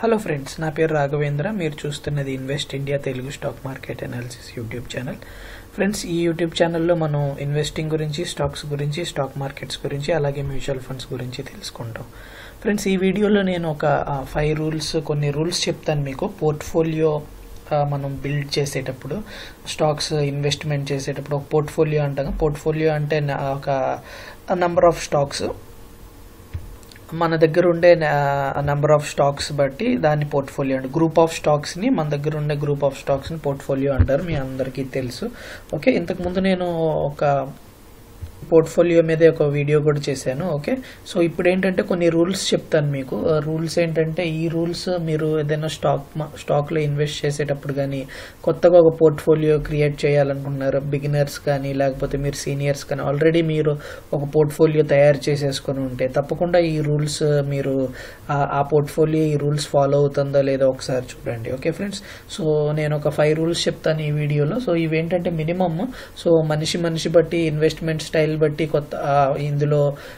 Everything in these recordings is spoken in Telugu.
హలో ఫ్రెండ్స్ నా పేరు రాఘవేంద్ర మీరు చూస్తున్నది invest India Telugu stock market analysis YouTube channel friends ఈ యూట్యూబ్ ఛానల్లో మనం ఇన్వెస్టింగ్ గురించి స్టాక్స్ గురించి స్టాక్ మార్కెట్స్ గురించి అలాగే మ్యూచువల్ ఫండ్స్ గురించి తెలుసుకుంటాం ఫ్రెండ్స్ ఈ వీడియోలో నేను ఒక ఫైవ్ రూల్స్ కొన్ని రూల్స్ చెప్తాను మీకు పోర్ట్ఫోలియో మనం బిల్డ్ చేసేటప్పుడు స్టాక్స్ ఇన్వెస్ట్మెంట్ చేసేటప్పుడు ఒక పోర్ట్ఫోలియో అంటాం పోర్ట్ఫోలియో అంటే నా- ఒక నంబర్ ఆఫ్ స్టాక్స్ మన దగ్గర ఉండే నెంబర్ ఆఫ్ స్టాక్స్ బట్టి దాన్ని పోర్ట్ఫోలియో అంటారు గ్రూప్ ఆఫ్ స్టాక్స్ని మన దగ్గర ఉండే గ్రూప్ ఆఫ్ స్టాక్స్ని పోర్ట్ఫోలియో అంటారు మీ అందరికీ తెలుసు ఓకే ఇంతకుముందు నేను ఒక పోర్ట్ఫోలియో మీదే ఒక వీడియో కూడా చేశాను ఓకే సో ఇప్పుడు ఏంటంటే కొన్ని రూల్స్ చెప్తాను మీకు రూల్స్ ఏంటంటే ఈ రూల్స్ మీరు ఏదైనా స్టాక్ స్టాక్లో ఇన్వెస్ట్ చేసేటప్పుడు కానీ కొత్తగా ఒక పోర్ట్ఫోలియో క్రియేట్ చేయాలనుకుంటున్నారు బిగినర్స్ కానీ లేకపోతే మీరు సీనియర్స్ కానీ ఆల్రెడీ మీరు ఒక పోర్ట్ఫోలియో తయారు చేసేసుకొని ఉంటే తప్పకుండా ఈ రూల్స్ మీరు ఆ- ఆ పోర్ట్ఫోలియో ఈ రూల్స్ ఫాలో అవుతుందో లేదో ఒకసారి చూడండి ఓకే ఫ్రెండ్స్ సో నేను ఒక ఫైవ్ రూల్స్ చెప్తాను ఈ వీడియోలో సో ఇవేంటంటే మినిమమ్ సో మనిషి మనిషి బట్టి ఇన్వెస్ట్మెంట్ స్టైల్ బట్టి కొత్త ఆ, ఇందులో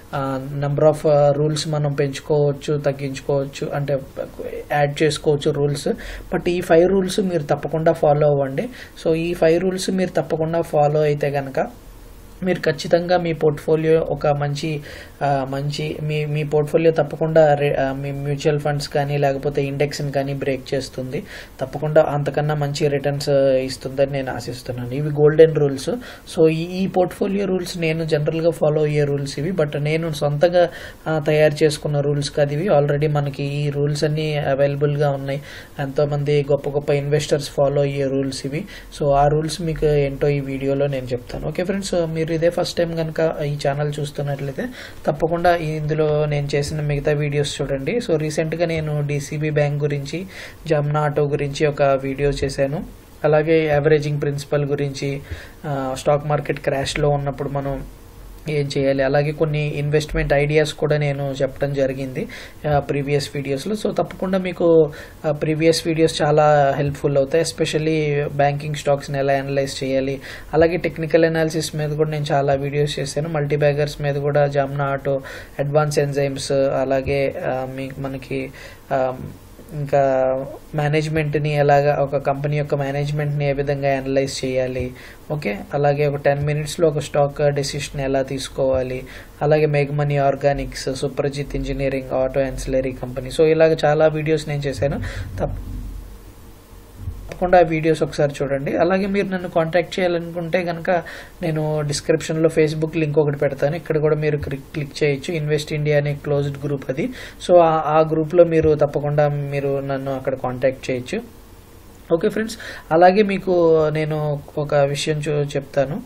నెంబర్ ఆఫ్ రూల్స్ మనం పెంచుకోవచ్చు తగ్గించుకోవచ్చు అంటే యాడ్ చేసుకోవచ్చు రూల్స్ బట్ ఈ ఫైవ్ రూల్స్ మీరు తప్పకుండా ఫాలో అవ్వండి సో ఈ ఫైవ్ రూల్స్ మీరు తప్పకుండా ఫాలో అయితే కనుక మీరు ఖచ్చితంగా మీ పోర్ట్ఫోలియో ఒక మంచి ఆ, మంచి మీ మీ పోర్ట్ఫోలియో తప్పకుండా రే- ఆ, మీ మ్యూచువల్ ఫండ్స్ కానీ లేకపోతే ఇండెక్స్ని కానీ బ్రేక్ చేస్తుంది తప్పకుండా అంతకన్నా మంచి రిటర్న్స్ ఇస్తుందని నేను ఆశిస్తున్నాను ఇవి గోల్డెన్ రూల్స్ సో ఈ ఈ పోర్ట్ఫోలియో రూల్స్ నేను జనరల్గా ఫాలో అయ్యే రూల్స్ ఇవి బట్ నేను సొంతగా ఆ, తయారు చేసుకున్న రూల్స్ కాదు ఇవి ఆల్రెడీ మనకి ఈ రూల్స్ అన్నీ అవైలబుల్గా ఉన్నాయి ఎంతోమంది గొప్ప గొప్ప ఇన్వెస్టర్స్ ఫాలో అయ్యే రూల్స్ ఇవి సో ఆ రూల్స్ మీకు ఏంటో ఈ వీడియోలో నేను చెప్తాను ఓకే ఫ్రెండ్స్ మీరు ఇదే ఫస్ట్ టైం కనుక ఈ ఛానల్ చూస్తున్నట్లయితే తప్పకుండా ఇందులో నేను చేసిన మిగతా వీడియోస్ చూడండి సో రీసెంట్గా నేను డీసీబీ బ్యాంక్ గురించి జమ్నా ఆటో గురించి ఒక వీడియో చేశాను అలాగే యావరేజింగ్ ప్రిన్సిపల్ గురించి ఆ, స్టాక్ మార్కెట్ క్రాష్లో ఉన్నప్పుడు మనం ఏం చేయాలి అలాగే కొన్ని ఇన్వెస్ట్మెంట్ ఐడియాస్ కూడా నేను చెప్పడం జరిగింది ప్రీవియస్ వీడియోస్లో సో తప్పకుండా మీకు ప్రీవియస్ వీడియోస్ చాలా హెల్ప్ఫుల్ అవుతాయి ఎస్పెషల్లీ బ్యాంకింగ్ స్టాక్స్ని ఎలా అనలైజ్ చేయాలి అలాగే టెక్నికల్ అనాలిసిస్ మీద కూడా నేను చాలా వీడియోస్ చేశాను మల్టీ బ్యాగర్స్ మీద కూడా జామ్నా ఆటో అడ్వాన్స్ ఎంజైమ్స్ అలాగే ఆ, మీ మనకి ఆ, ఇంకా మేనేజ్మెంట్ని ఎలాగా ఒక కంపెనీ యొక్క మేనేజ్మెంట్ని ఏ విధంగా అనలైజ్ చేయాలి ఓకే అలాగే ఒక టెన్ మినిట్స్లో ఒక స్టాక్ డెసిషన్ ఎలా తీసుకోవాలి అలాగే మెగ్మనీ organics Suprajit engineering auto ancillary company so ఇలాగ చాలా వీడియోస్ నేను చేశాను తప్ప తప్పకుండా ఆ వీడియోస్ ఒకసారి చూడండి అలాగే మీరు నన్ను కాంటాక్ట్ చేయాలనుకుంటే కనుక నేను డిస్క్రిప్షన్లో ఫేస్బుక్ లింక్ ఒకటి పెడతాను ఇక్కడ కూడా మీరు క్లిక్ క్లిక్ చేయొచ్చు ఇన్వెస్ట్ ఇండియా అనే క్లోజ్డ్ గ్రూప్ అది సో ఆ- ఆ గ్రూప్లో మీరు తప్పకుండా మీరు నన్ను అక్కడ కాంటాక్ట్ చేయొచ్చు ఓకే ఫ్రెండ్స్ అలాగే మీకు నేను ఒక విషయం చూ చెప్తాను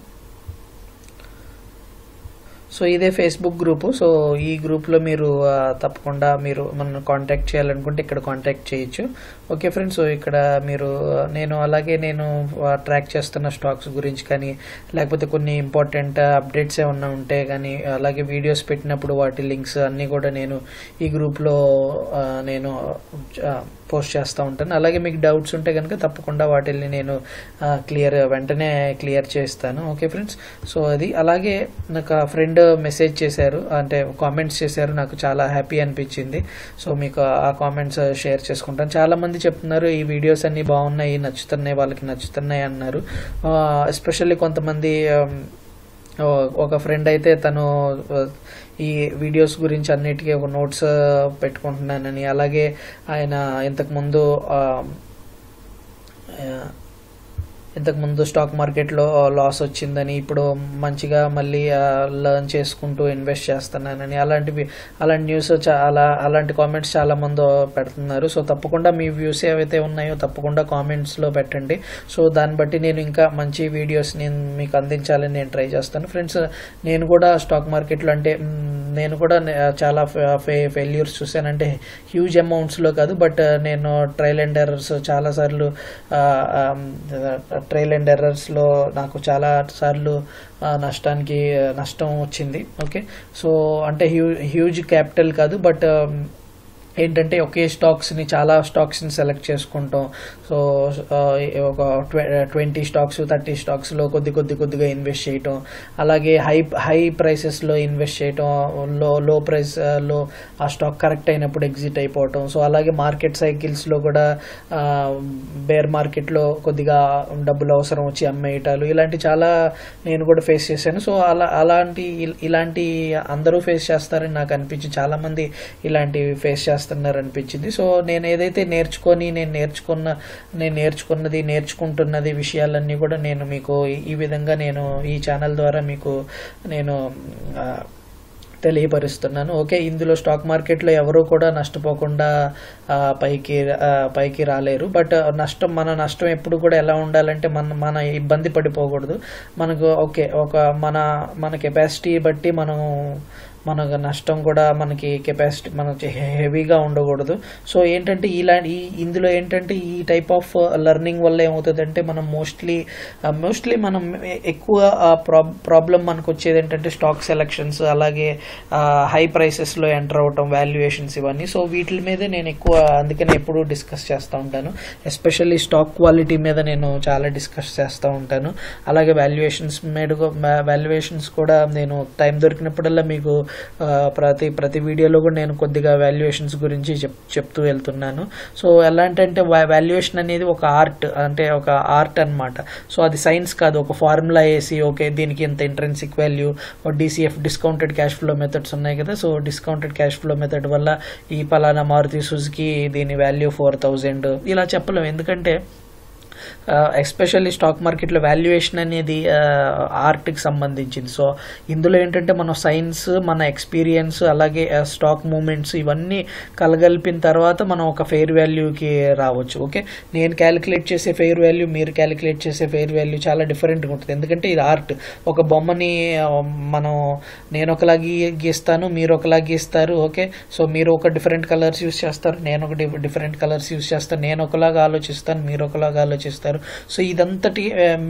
సో ఇదే ఫేస్బుక్ గ్రూపు సో ఈ గ్రూప్లో మీరు ఆ, తప్పకుండా మీరు మనల్ని కాంటాక్ట్ చేయాలనుకుంటే ఇక్కడ కాంటాక్ట్ చేయొచ్చు ఓకే ఫ్రెండ్స్ సో ఇక్కడ మీరు ఆ, నేను అలాగే నేను ట్రాక్ చేస్తున్న స్టాక్స్ గురించి కానీ లేకపోతే కొన్ని ఇంపార్టెంట్ అప్డేట్స్ ఏమన్నా ఉంటే కానీ అలాగే వీడియోస్ పెట్టినప్పుడు వాటి లింక్స్ అన్నీ కూడా నేను ఈ గ్రూప్లో ఆ, నేను పోస్ట్ చేస్తూ ఉంటాను అలాగే మీకు డౌట్స్ ఉంటే కనుక తప్పకుండా వాటిని నేను క్లియర్ వెంటనే క్లియర్ చేస్తాను ఓకే ఫ్రెండ్స్ సో అది అలాగే నాకు ఆ ఫ్రెండ్ మెసేజ్ చేశారు అంటే కామెంట్స్ చేశారు నాకు చాలా హ్యాపీ అనిపించింది సో మీకు ఆ కామెంట్స్ షేర్ చేసుకుంటాను చాలా మంది చెప్తున్నారు ఈ వీడియోస్ అన్ని బాగున్నాయి నచ్చుతున్నాయి వాళ్ళకి నచ్చుతున్నాయి అన్నారు ఎస్పెషల్లీ కొంతమంది ఆమ్, ఓ- ఒక ఫ్రెండ్ అయితే తను ఆ, ఈ వీడియోస్ గురించి అన్నిటికీ ఒక నోట్స్ పెట్టుకుంటున్నానని అలాగే ఆయన ఇంతకుముందు ఆ, ఆ, ఇంతకుముందు స్టాక్ మార్కెట్లో లాస్ వచ్చిందని ఇప్పుడు మంచిగా మళ్ళీ లర్న్ చేసుకుంటూ ఇన్వెస్ట్ చేస్తున్నానని అలాంటివి అలాంటి న్యూస్ చాలా అలాంటి కామెంట్స్ చాలా మంది పెడుతున్నారు సో తప్పకుండా మీ వ్యూస్ ఏవైతే ఉన్నాయో తప్పకుండా కామెంట్స్లో పెట్టండి సో దాన్ని బట్టి నేను ఇంకా మంచి వీడియోస్ నేను మీకు అందించాలని నేను ట్రై చేస్తాను ఫ్రెండ్స్ నేను కూడా స్టాక్ మార్కెట్లో అంటే మ్, నేను కూడా నే- చాలా ఫే ఫెయిల్యూర్స్ చూశానంటే హ్యూజ్ అమౌంట్స్లో కాదు బట్ నేను ట్రయల్ అండ్ ఎర్రర్స్ చాలాసార్లు ట్రయల్ అండ్ ఎర్రర్స్లో నాకు చాలా సార్లు ఆ, నష్టానికి ఆ, నష్టం వచ్చింది ఓకే సో అంటే హ్యూ హ్యూజ్ క్యాపిటల్ కాదు బట్ ఏంటంటే ఒకే స్టాక్స్ని చాలా స్టాక్స్ని సెలెక్ట్ చేసుకుంటాం సో ఆ, ఒక ట్వంటీ స్టాక్స్ థర్టీ స్టాక్స్లో కొద్ది కొద్ది కొద్దిగా ఇన్వెస్ట్ చేయటం అలాగే హై హై ప్రైసెస్లో ఇన్వెస్ట్ చేయటం లో లో ప్రైస్లో ఆ స్టాక్ కరెక్ట్ అయినప్పుడు ఎగ్జిట్ అయిపోవటం సో అలాగే మార్కెట్ సైకిల్స్లో కూడా బేర్ మార్కెట్లో కొద్దిగా డబ్బులు అవసరం వచ్చి అమ్మేయటాలు ఇలాంటి చాలా నేను కూడా ఫేస్ చేశాను సో అలా అలాంటి ఇల్- ఇలాంటి అందరూ ఫేస్ చేస్తారని నాకు అనిపించి చాలా మంది ఇలాంటివి ఫేస్ చేస్తున్నారు అనిపించింది సో నేను ఏదైతే నేర్చుకొని నేను నేర్చుకున్న నేను నేర్చుకున్నది నేర్చుకుంటున్నది విషయాలన్నీ కూడా నేను మీకు ఈ- ఈ విధంగా నేను ఈ ఛానల్ ద్వారా మీకు నేను ఆ, తెలియపరుస్తున్నాను ఓకే ఇందులో స్టాక్ మార్కెట్లో ఎవరు కూడా నష్టపోకుండా ఆ, పైకి ఆ, పైకి రాలేరు బట్ నష్టం మన నష్టం ఎప్పుడు కూడా ఎలా ఉండాలంటే మన మన ఇబ్బంది పడిపోకూడదు మనకు ఓకే ఒక మన మన కెపాసిటీ బట్టి మనం మనకు నష్టం కూడా మనకి కెపాసిటీ మనకి హెవీగా ఉండకూడదు సో ఏంటంటే ఇలాంటి ఈ ఇందులో ఏంటంటే ఈ టైప్ ఆఫ్ లెర్నింగ్ వల్ల ఏమవుతుందంటే మనం మోస్ట్లీ మోస్ట్లీ మనం ఎక్కువ ప్రాబ్లం మనకు వచ్చేది ఏంటంటే స్టాక్ సెలక్షన్స్ అలాగే హై ప్రైసెస్లో ఎంటర్ అవటం వాల్యుయేషన్స్ ఇవన్నీ సో వీటి మీదే నేను ఎక్కువ అందుకని ఎప్పుడూ డిస్కస్ చేస్తూ ఉంటాను ఎస్పెషల్లీ స్టాక్ క్వాలిటీ మీద నేను చాలా డిస్కస్ చేస్తూ ఉంటాను అలాగే వాల్యుయేషన్స్ మీద వాల్యుయేషన్స్ కూడా నేను టైం దొరికినప్పుడల్లా మీకు ఆ, ప్రతి ప్రతి వీడియోలో కూడా నేను కొద్దిగా వాల్యుయేషన్స్ గురించి చెప్ చెప్తూ వెళ్తున్నాను సో ఎలా అంటే వాల్యుయేషన్ అనేది ఒక ఆర్ట్ అంటే ఒక ఆర్ట్ అన్నమాట సో అది సైన్స్ కాదు ఒక ఫార్ములా వేసి ఓకే దీనికి ఇంత intrinsic value DCF discounted cash flow methods ఉన్నాయి కదా so discounted cash flow method వల్ల ఈ పలానా మారుతి సుజుకి దీని వాల్యూ ఫోర్ థౌజండ్ ఇలా చెప్పలేం ఎందుకంటే ఎస్పెషల్లీ స్టాక్ మార్కెట్లో వాల్యుయేషన్ అనేది ఆర్ట్కి సంబంధించింది సో ఇందులో ఏంటంటే మన సైన్స్ మన ఎక్స్పీరియన్స్ అలాగే స్టాక్ మూమెంట్స్ ఇవన్నీ కలగలిపిన తర్వాత మనం ఒక ఫెయిర్ వాల్యూకి రావచ్చు ఓకే నేను క్యాలిక్యులేట్ చేసే ఫెయిర్ వాల్యూ మీరు క్యాలిక్యులేట్ చేసే ఫెయిర్ వాల్యూ చాలా డిఫరెంట్గా ఉంటుంది ఎందుకంటే ఇది ఆర్ట్ ఒక బొమ్మని ఆ, మనం నేను ఒకలా గీ- గీస్తాను మీరు ఒకలా గీస్తారు ఓకే సో మీరు ఒక డిఫరెంట్ కలర్స్ యూస్ చేస్తారు నేను ఒక డిఫరెంట్ కలర్స్ యూస్ చేస్తాను నేను ఒకలాగా ఆలోచిస్తాను మీరు ఒకలాగా ఆలోచిస్తారు సో ఇదంతటి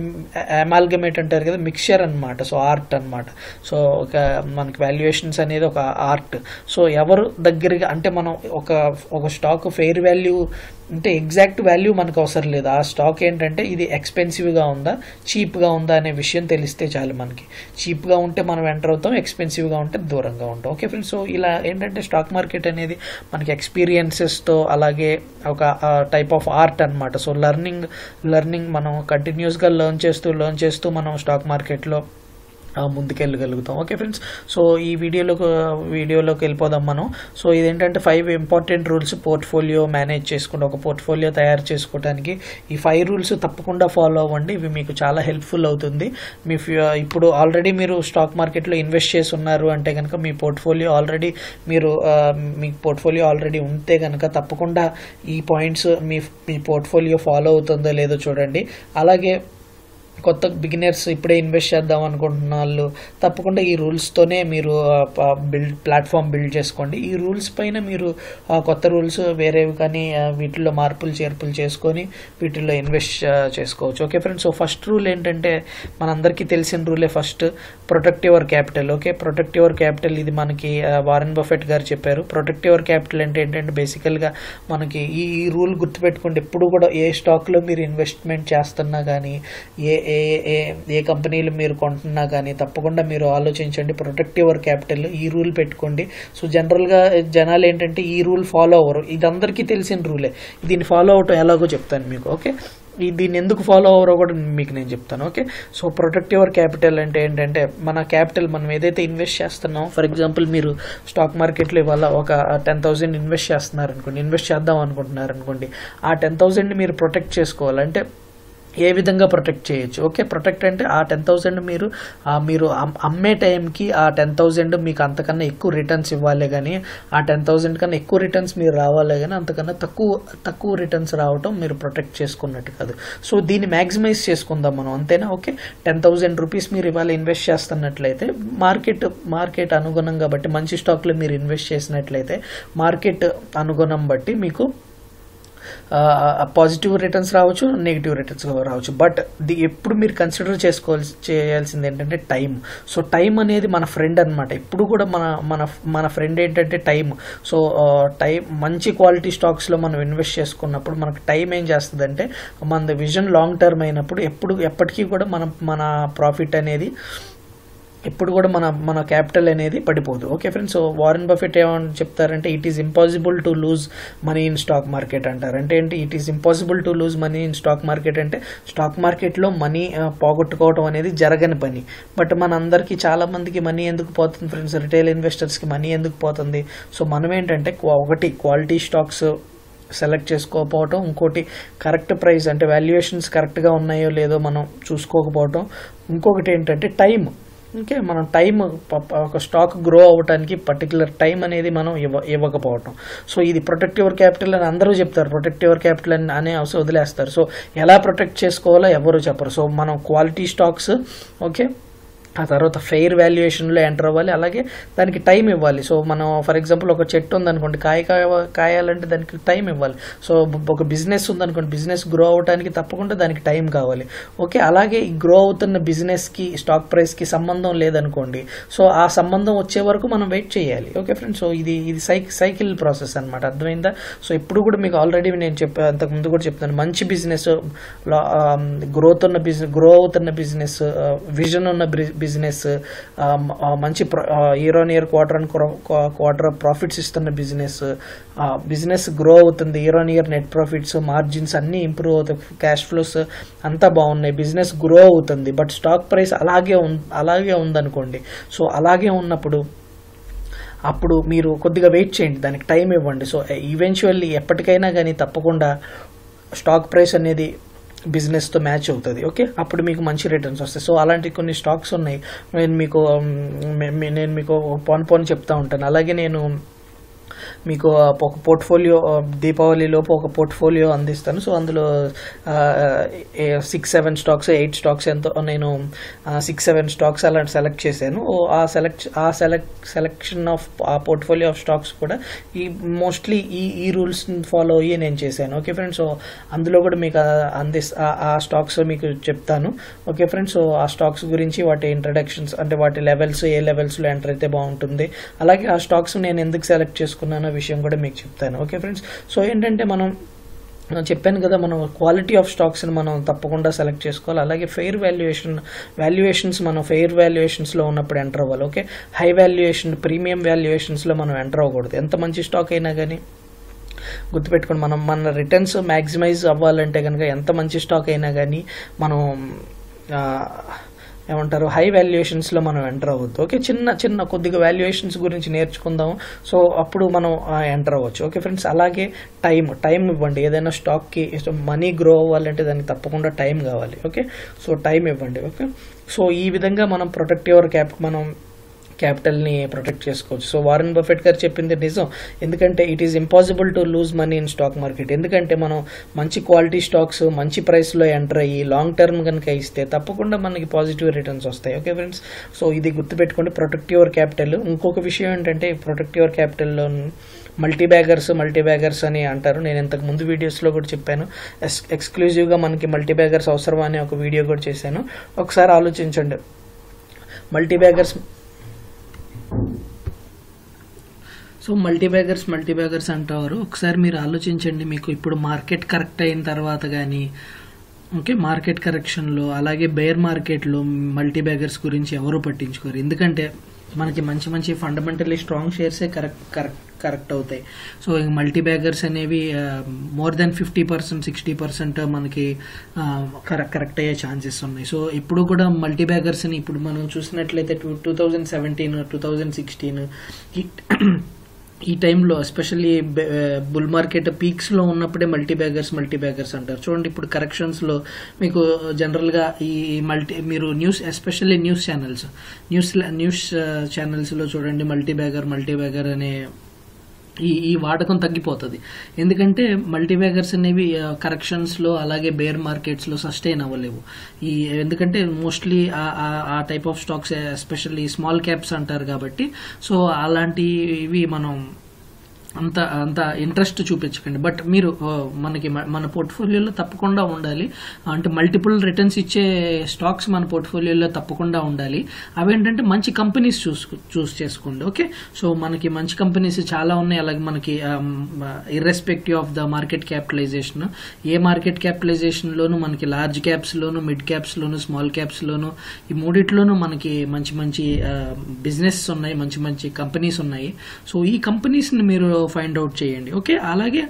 అమాల్గమేట్ అంటారు కదా మిక్చర్ అన్నమాట సో ఆర్ట్ అన్నమాట సో ఒక మనకి వాల్యుయేషన్స్ అనేది ఒక ఆర్ట్ సో ఎవరు దగ్గరగా అంటే మనం ఒక ఒక స్టాక్ ఫెయిర్ వాల్యూ అంటే ఎగ్జాక్ట్ వాల్యూ మనకు అవసరం లేదు ఆ స్టాక్ ఏంటంటే ఇది ఎక్స్పెన్సివ్గా ఉందా చీప్గా ఉందా అనే విషయం తెలిస్తే చాలు మనకి చీప్గా ఉంటే మనం ఎంటర్ అవుతాం ఎక్స్పెన్సివ్గా ఉంటే దూరంగా ఉంటాం ఓకే ఫ్రెండ్స్ సో ఇలా ఏంటంటే స్టాక్ మార్కెట్ అనేది మనకి ఎక్స్పీరియన్సెస్తో అలాగే ఒక టైప్ ఆఫ్ ఆర్ట్ అన్నమాట సో లెర్నింగ్ లెర్నింగ్ మనం కంటిన్యూస్గా లెర్న్ చేస్తూ లెర్న్ చేస్తూ మనం స్టాక్ మార్కెట్లో ఆ, ముందుకెళ్ళగలుగుతాం ఓకే ఫ్రెండ్స్ సో ఈ వీడియోలోకి వీడియోలోకి వెళ్ళిపోదాం మనం సో ఇదేంటంటే five important rules portfolio manage చేసుకుంటే ఒక పోర్ట్ఫోలియో తయారు చేసుకోవడానికి ఈ ఫైవ్ రూల్స్ తప్పకుండా ఫాలో అవ్వండి ఇవి మీకు చాలా హెల్ప్ఫుల్ అవుతుంది మీ ఫ్యూ- ఇప్పుడు ఆల్రెడీ మీరు స్టాక్ మార్కెట్లో ఇన్వెస్ట్ చేసి ఉన్నారు అంటే కనుక మీ పోర్ట్ఫోలియో ఆల్రెడీ మీరు ఆ, మీ పోర్ట్ఫోలియో ఆల్రెడీ ఉంటే కనుక తప్పకుండా ఈ పాయింట్స్ మీ మీ పోర్ట్ఫోలియో ఫాలో అవుతుందో లేదో చూడండి అలాగే కొత్త బిగినర్స్ ఇప్పుడే ఇన్వెస్ట్ చేద్దాం అనుకుంటున్న వాళ్ళు తప్పకుండా ఈ రూల్స్తోనే మీరు బిల్డ్ ప్లాట్ఫామ్ బిల్డ్ చేసుకోండి ఈ రూల్స్ పైన మీరు ఆ, కొత్త రూల్స్ వేరేవి కానీ ఆ, వీటిల్లో మార్పులు చేర్పులు చేసుకొని వీటిల్లో ఇన్వెస్ట్ చేసుకోవచ్చు okay friends so first rule ఏంటంటే మనందరికీ తెలిసిన రూలే first protect your capital okay protect your capital ఇది మనకి ఆ, వారెన్ బఫెట్ గారు చెప్పారు ప్రొటెక్ట్ యువర్ క్యాపిటల్ అంటే ఏంటంటే బేసికల్గా మనకి ఈ ఈ రూల్ గుర్తుపెట్టుకోండి ఎప్పుడు కూడా ఏ స్టాక్లో మీరు ఇన్వెస్ట్మెంట్ చేస్తున్నా కానీ ఏ ఏ ఏ ఏ కంపెనీలు మీరు కొంటున్నా కానీ తప్పకుండా మీరు ఆలోచించండి ప్రొటెక్ట్ యువర్ క్యాపిటల్ ఈ రూల్ పెట్టుకోండి సో జనరల్గా జనాలు ఏంటంటే ఈ రూల్ ఫాలో అవ్వరు ఇది అందరికీ తెలిసిన రూలే దీన్ని ఫాలో అవటం ఎలాగో చెప్తాను మీకు ఓకే ఈ దీన్ని ఎందుకు ఫాలో అవ్వరో కూడా మీకు నేను చెప్తాను okay so protect your capital అంటే ఏంటంటే మన క్యాపిటల్ మనం ఏదైతే ఇన్వెస్ట్ చేస్తున్నామో ఫర్ ఎగ్జాంపుల్ మీరు స్టాక్ మార్కెట్లో ఇవాళ ఒక టెన్ థౌసండ్ ఇన్వెస్ట్ చేస్తున్నారు అనుకోండి ఇన్వెస్ట్ చేద్దాం అనుకుంటున్నారు అనుకోండి ఆ టెన్ థౌసండ్ మీరు ప్రొటెక్ట్ చేసుకోవాలంటే ఏ విధంగా ప్రొటెక్ట్ చేయొచ్చు ఓకే ప్రొటెక్ట్ అంటే ఆ టెన్ థౌసండ్ మీరు ఆ మీరు అమ్- అమ్మే టైంకి ఆ టెన్ థౌసండ్ మీకు అంతకన్నా ఎక్కువ రిటర్న్స్ ఇవ్వాలి కానీ ఆ టెన్ థౌసండ్ కన్నా ఎక్కువ రిటర్న్స్ మీరు రావాలి కానీ అంతకన్నా తక్కువ తక్కువ రిటర్న్స్ రావటం మీరు ప్రొటెక్ట్ చేసుకున్నట్టు కాదు సో దీన్ని మ్యాక్సిమైజ్ చేసుకుందాం మనం అంతేనా ఓకే టెన్ థౌసండ్ రూపీస్ మీరు ఇవాళ ఇన్వెస్ట్ చేస్తున్నట్లయితే మార్కెట్ మార్కెట్ అనుగుణంగా బట్టి మంచి స్టాక్లో మీరు ఇన్వెస్ట్ చేసినట్లయితే మార్కెట్ అనుగుణం బట్టి మీకు పాజిటివ్ రిటర్న్స్ రావచ్చు నెగిటివ్ రిటర్న్స్ రావచ్చు బట్ ది ఎప్పుడు మీరు కన్సిడర్ చేసుకోవాల్సి చేయాల్సింది ఏంటంటే టైం సో టైం అనేది మన ఫ్రెండ్ అనమాట ఎప్పుడు కూడా మన మన మన ఫ్రెండ్ ఏంటంటే టైం సో టైం మంచి క్వాలిటీ స్టాక్స్లో మనం ఇన్వెస్ట్ చేసుకున్నప్పుడు మనకు టైం ఏం చేస్తుందంటే మన విజన్ లాంగ్ టర్మ్ అయినప్పుడు ఎప్పుడు ఎప్పటికీ కూడా మనం మన ప్రాఫిట్ అనేది ఎప్పుడు కూడా మన మన క్యాపిటల్ అనేది పడిపోదు okay friends so Warren Buffett ఏమని చెప్తారంటే it is impossible to lose money in stock market అంటారు అంటే ఏంటి it is impossible to lose money in stock market అంటే స్టాక్ మార్కెట్లో మనీ పోగొట్టుకోవడం అనేది జరగని పని బట్ మన అందరికీ చాలా మందికి మనీ ఎందుకు పోతుంది ఫ్రెండ్స్ రిటైల్ ఇన్వెస్టర్స్కి మనీ ఎందుకు పోతుంది సో మనం ఏంటంటే క్వా- ఒకటి క్వాలిటీ స్టాక్స్ సెలెక్ట్ చేసుకోకపోవటం ఇంకోటి కరెక్ట్ ప్రైస్ అంటే వాల్యుయేషన్స్ కరెక్ట్గా ఉన్నాయో లేదో మనం చూసుకోకపోవటం ఇంకొకటి ఏంటంటే టైం ఓకే మనం టైం ఒక స్టాక్ గ్రో అవ్వడానికి పర్టికులర్ టైం అనేది మనం ఇవ్వ ఇవ్వకపోవటం సో ఇది ప్రొటెక్ట్ యువర్ క్యాపిటల్ అని అందరూ చెప్తారు ప్రొటెక్ట్ యువర్ క్యాపిటల్ అని అనే అవసరం వదిలేస్తారు సో ఎలా ప్రొటెక్ట్ చేసుకోవాలో ఎవరు చెప్పరు సో మనం క్వాలిటీ స్టాక్స్ ఓకే ఆ తర్వాత ఫెయిర్ వాల్యుయేషన్లో ఎంటర్ అవ్వాలి అలాగే దానికి టైం ఇవ్వాలి సో మనం ఫర్ ఎగ్జాంపుల్ ఒక చెట్టు ఉందనుకోండి కాయ కాయ కాయాలంటే దానికి టైం ఇవ్వాలి సో ఒక బిజినెస్ ఉందనుకోండి బిజినెస్ గ్రో అవడానికి తప్పకుండా దానికి టైం కావాలి ఓకే అలాగే ఈ గ్రో అవుతున్న బిజినెస్కి స్టాక్ ప్రైస్కి సంబంధం లేదనుకోండి సో ఆ సంబంధం వచ్చే వరకు మనం వెయిట్ చేయాలి ఓకే ఫ్రెండ్స్ సో ఇది ఇది సైక్ సైకిల్ ప్రాసెస్ అనమాట అర్థమైందా సో ఇప్పుడు కూడా మీకు ఆల్రెడీ నేను చెప్పా అంతకు ముందు కూడా చెప్తాను మంచి బిజినెస్ గ్రోత్ ఉన్న బిజినెస్ గ్రో అవుతున్న బిజినెస్ విజన్ ఉన్న బిజినెస్ మంచి year on year quarter and quarter profits ఇస్తున్న బిజినెస్ బిజినెస్ గ్రో అవుతుంది year on year net profits margins అన్నీ ఇంప్రూవ్ అవుతాయి క్యాష్ ఫ్లోస్ అంతా బాగున్నాయి బిజినెస్ గ్రో అవుతుంది బట్ స్టాక్ ప్రైస్ అలాగే ఉం- అలాగే ఉందనుకోండి సో అలాగే ఉన్నప్పుడు అప్పుడు మీరు కొద్దిగా వెయిట్ చేయండి దానికి టైం ఇవ్వండి సో ఈవెన్చువల్లీ ఎప్పటికైనా కానీ తప్పకుండా స్టాక్ ప్రైస్ అనేది బిజినెస్తో మ్యాచ్ అవుతుంది ఓకే అప్పుడు మీకు మంచి రిటర్న్స్ వస్తాయి సో అలాంటి కొన్ని స్టాక్స్ ఉన్నాయి నేను మీకు మ్, మే- మే- నేను మీకు పోన్ పోన్ చెప్తా ఉంటాను అలాగే నేను మీకు ఆ, ఒక పోర్ట్ఫోలియో ఆ, దీపావళి లోపు ఒక పోర్ట్ఫోలియో అందిస్తాను సో అందులో six seven stocks eight stocks ఎంతో నేను సిక్స్ సెవెన్ స్టాక్స్ అలా సెలెక్ట్ చేశాను ఓ, ఆ సెలెక్ట్ ఆ select selection of uh portfolio of stocks కూడా ఈ మోస్ట్లీ ఈ ఈ రూల్స్ ఫాలో అయ్యి నేను చేశాను ఓకే ఫ్రెండ్స్ సో అందులో కూడా మీకు ఆ- అందిస్ ఆ- ఆ స్టాక్స్ మీకు చెప్తాను ఓకే ఫ్రెండ్స్ సో ఆ స్టాక్స్ గురించి వాటి ఇంట్రడక్షన్స్ అంటే వాటి లెవెల్స్ ఏ లెవెల్స్లో ఎంటర్ అయితే బాగుంటుంది అలాగే ఆ స్టాక్స్ నేను ఎందుకు సెలెక్ట్ చేసుకున్నానో విషయం కూడా మీకు చెప్తాను ఓకే ఫ్రెండ్స్ సో ఏంటంటే మనం నేను చెప్పాను కదా మనం క్వాలిటీ ఆఫ్ స్టాక్స్ని మనం తప్పకుండా సెలెక్ట్ చేసుకోవాలి అలాగే ఫెయిర్ వాల్యుయేషన్ వాల్యుయేషన్స్ మనం ఫెయిర్ వాల్యుయేషన్స్లో ఉన్నప్పుడు ఎంటర్ అవ్వాలి ఓకే హై వాల్యుయేషన్ ప్రీమియం వాల్యుయేషన్స్లో మనం ఎంటర్ అవ్వకూడదు ఎంత మంచి స్టాక్ అయినా కానీ గుర్తుపెట్టుకోండి మనం మన రిటర్న్స్ మ్యాక్సిమైజ్ అవ్వాలంటే కనుక ఎంత మంచి స్టాక్ అయినా కానీ మనం ఆ, ఏమంటారు హై వాల్యుయేషన్స్లో మనం ఎంటర్ అవ్వద్దు ఓకే చిన్న చిన్న కొద్దిగా వాల్యుయేషన్స్ గురించి నేర్చుకుందాం సో అప్పుడు మనం ఎంటర్ అవ్వచ్చు ఓకే ఫ్రెండ్స్ అలాగే టైం టైం ఇవ్వండి ఏదైనా స్టాక్కి మనీ గ్రో అవ్వాలంటే దానికి తప్పకుండా టైం కావాలి ఓకే సో టైం ఇవ్వండి ఓకే సో ఈ విధంగా మనం ప్రొటెక్ట్ యువర్ క్యాప్ మనం క్యాపిటల్ని ప్రొటెక్ట్ చేసుకోవచ్చు సో వారెన్ బఫెట్ గారు చెప్పింది నిజం ఎందుకంటే it is impossible to lose money in stock market ఎందుకంటే మనం మంచి క్వాలిటీ స్టాక్స్ మంచి ప్రైస్లో ఎంటర్ అయ్యి లాంగ్ టర్మ్ కనుక ఇస్తే తప్పకుండా మనకి పాజిటివ్ రిటర్న్స్ వస్తాయి ఓకే ఫ్రెండ్స్ సో ఇది గుర్తుపెట్టుకోండి ప్రొటెక్ట్ యువర్ క్యాపిటల్ ఇంకొక విషయం ఏంటంటే ప్రొటెక్ట్ యువర్ క్యాపిటల్లో మల్టీ బ్యాగర్స్ మల్టీ బ్యాగర్స్ అని అంటారు నేను ఇంతకు ముందు వీడియోస్లో కూడా చెప్పాను ఎక్స్ ఎక్స్క్లూజివ్గా మనకి మల్టీ బ్యాగర్స్ అవసరమా అని ఒక వీడియో కూడా చేశాను ఒకసారి ఆలోచించండి multi baggers so multi baggers multi baggers అంటారు ఒకసారి మీరు ఆలోచించండి మీకు ఇప్పుడు మార్కెట్ కరెక్ట్ అయిన తర్వాత కానీ ఓకే మార్కెట్ కరెక్షన్లో అలాగే బేర్ మార్కెట్లో మల్టీ బ్యాగర్స్ గురించి ఎవరు పట్టించుకోరు ఎందుకంటే మనకి మంచి మంచి ఫండమెంటల్లీ స్ట్రాంగ్ షేర్సే కరెక్ట్ కరెక్ట్ కరెక్ట్ అవుతాయి సో మల్టీ బ్యాగర్స్ అనేవి more than fifty percent sixty percent మనకి కరెక్ట్ కరెక్ట్ అయ్యే ఛాన్సెస్ ఉన్నాయి సో ఇప్పుడు కూడా మల్టీ బ్యాగర్స్ని ఇప్పుడు మనం చూసినట్లయితే two two thousand seventeen two thousand sixteen ఈ టైంలో ఎస్పెషల్లీ బుల్ మార్కెట్ పీక్స్లో ఉన్నప్పుడే మల్టీ బ్యాగర్స్ మల్టీ బ్యాగర్స్ అంటారు చూడండి ఇప్పుడు కరెక్షన్స్లో మీకు జనరల్గా ఈ మల్టీ మీరు news especially news channels news news ఛానల్స్లో చూడండి మల్టీ బ్యాగర్ మల్టీ బ్యాగర్ అనే ఈ ఈ వాడకం తగ్గిపోతుంది ఎందుకంటే మల్టీబ్యాగర్స్ అనేవి కరెక్షన్స్లో అలాగే బేర్ మార్కెట్స్లో సస్టైన్ అవ్వలేవు ఈ ఎందుకంటే మోస్ట్లీ ఆ type of stocks especially small caps అంటారు కాబట్టి సో అలాంటివి మనం అంత అంత ఇంట్రెస్ట్ చూపించకండి బట్ మీరు ఆ, మనకి మ- మన పోర్ట్ఫోలియోలో తప్పకుండా ఉండాలి అంటే మల్టిపుల్ రిటర్న్స్ ఇచ్చే స్టాక్స్ మన పోర్ట్ఫోలియోలో తప్పకుండా ఉండాలి అవేంటంటే మంచి కంపెనీస్ చూస్ చూస్ చేసుకోండి ఓకే సో మనకి మంచి కంపెనీస్ చాలా ఉన్నాయి అలాగే మనకి irrespective of the market capitalization ఏ మార్కెట్ క్యాపిటలైజేషన్ లోను మనకి లార్జ్ క్యాప్స్ లోను మిడ్ క్యాప్స్ లోను స్మాల్ క్యాప్స్ లోను ఈ మూడిట్లోనూ మనకి మంచి మంచి బిజినెస్ ఉన్నాయి మంచి మంచి కంపెనీస్ ఉన్నాయి సో ఈ కంపెనీస్ ని మీరు ఫైండ్ అవుట్ చేయండి ఓకే అలాగే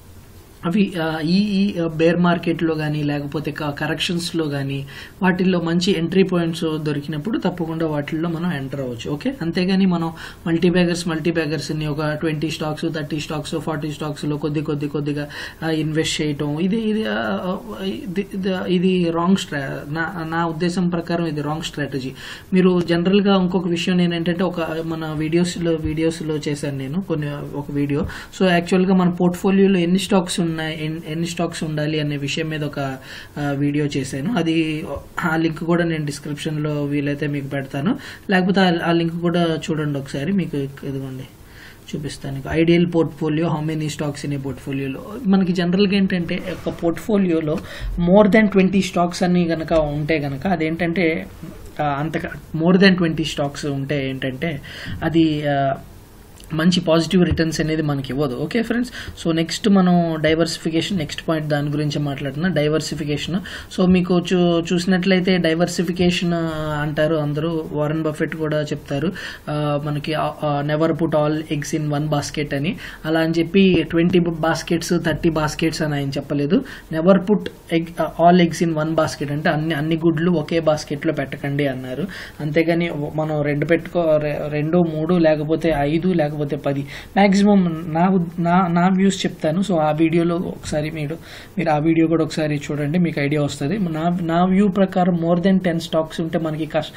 అవి ఆ, ఈ ఈ బేర్ మార్కెట్లో కానీ లేకపోతే కరెక్షన్స్ లో కానీ వాటిల్లో మంచి ఎంట్రీ పాయింట్స్ దొరికినప్పుడు తప్పకుండా వాటిల్లో మనం ఎంటర్ అవ్వచ్చు ఓకే అంతేగాని మనం మల్టీ బ్యాగర్స్ మల్టీ బ్యాగర్స్ ని ఒక twenty stocks thirty stocks forty stocks లో కొద్ది కొద్ది కొద్దిగా ఇన్వెస్ట్ చేయటం ఇది ఇది ఆ, ఇది- ఇది- ఇది రాంగ్ స్ట్రా నా నా ఉద్దేశం ప్రకారం ఇది రాంగ్ స్ట్రాటజీ మీరు జనరల్ గా ఇంకొక విషయం ఏంటంటే ఒక మన వీడియోస్ లో వీడియోస్ లో చేశాను నేను కొన్ని ఒక వీడియో సో యాక్చువల్ గా మన పోర్ట్ఫోలియోలో ఎన్ని స్టాక్స్ ఉన్నాయి ఎన్- ఎన్ని స్టాక్స్ ఉండాలి అనే విషయం మీద ఒక ఆ, వీడియో చేశాను అది ఆ లింక్ కూడా నేను డిస్క్రిప్షన్ లో వీలైతే మీకు పెడతాను లేకపోతే ఆ- ఆ లింక్ కూడా చూడండి ఒకసారి మీకు ఇదిగోండి చూపిస్తాను ideal portfolio how many stocks in a పోర్ట్ఫోలియోలో మనకి జనరల్గా ఏంటంటే ఒక పోర్ట్ఫోలియోలో మోర్ దాన్ ట్వంటీ స్టాక్స్ అని గనక ఉంటే గనక అదేంటంటే ఆ, అంత మోర్ దాన్ ట్వంటీ స్టాక్స్ ఉంటే ఏంటంటే అది ఆ, మంచి పాజిటివ్ రిటర్న్స్ అనేది మనకి ఇవ్వదు ఓకే ఫ్రెండ్స్ సో నెక్స్ట్ మనం డైవర్సిఫికేషన్ నెక్స్ట్ పాయింట్ దాని గురించి మాట్లాడుతున్నా డైవర్సిఫికేషన్ సో మీకు చూ చూసినట్లయితే డైవర్సిఫికేషన్ అంటారు అందరూ వారన్ బఫెట్ కూడా చెప్తారు ఆ, మనకి never put all eggs in one basket అని అలా అని చెప్పి ట్వంటీ బాస్కెట్స్ థర్టీ బాస్కెట్స్ అని ఆయన చెప్పలేదు never put egg all eggs in one basket అంటే అన్ని అన్ని గుడ్లు ఒకే బాస్కెట్ లో పెట్టకండి అన్నారు అంతేగాని మనం రెండు పెట్టుకో రె- రెండు మూడు లేకపోతే ఐదు లేకపోతే పది మాక్సిమం నా ఉద్- నా నా వ్యూస్ చెప్తాను సో ఆ వీడియోలో ఒకసారి మీరు మీరు ఆ వీడియో కూడా ఒకసారి చూడండి మీకు ఐడియా వస్తుంది నా నా వ్యూ ప్రకారం మోర్ దెన్ టెన్ స్టాక్స్ ఉంటే మనకి కష్ట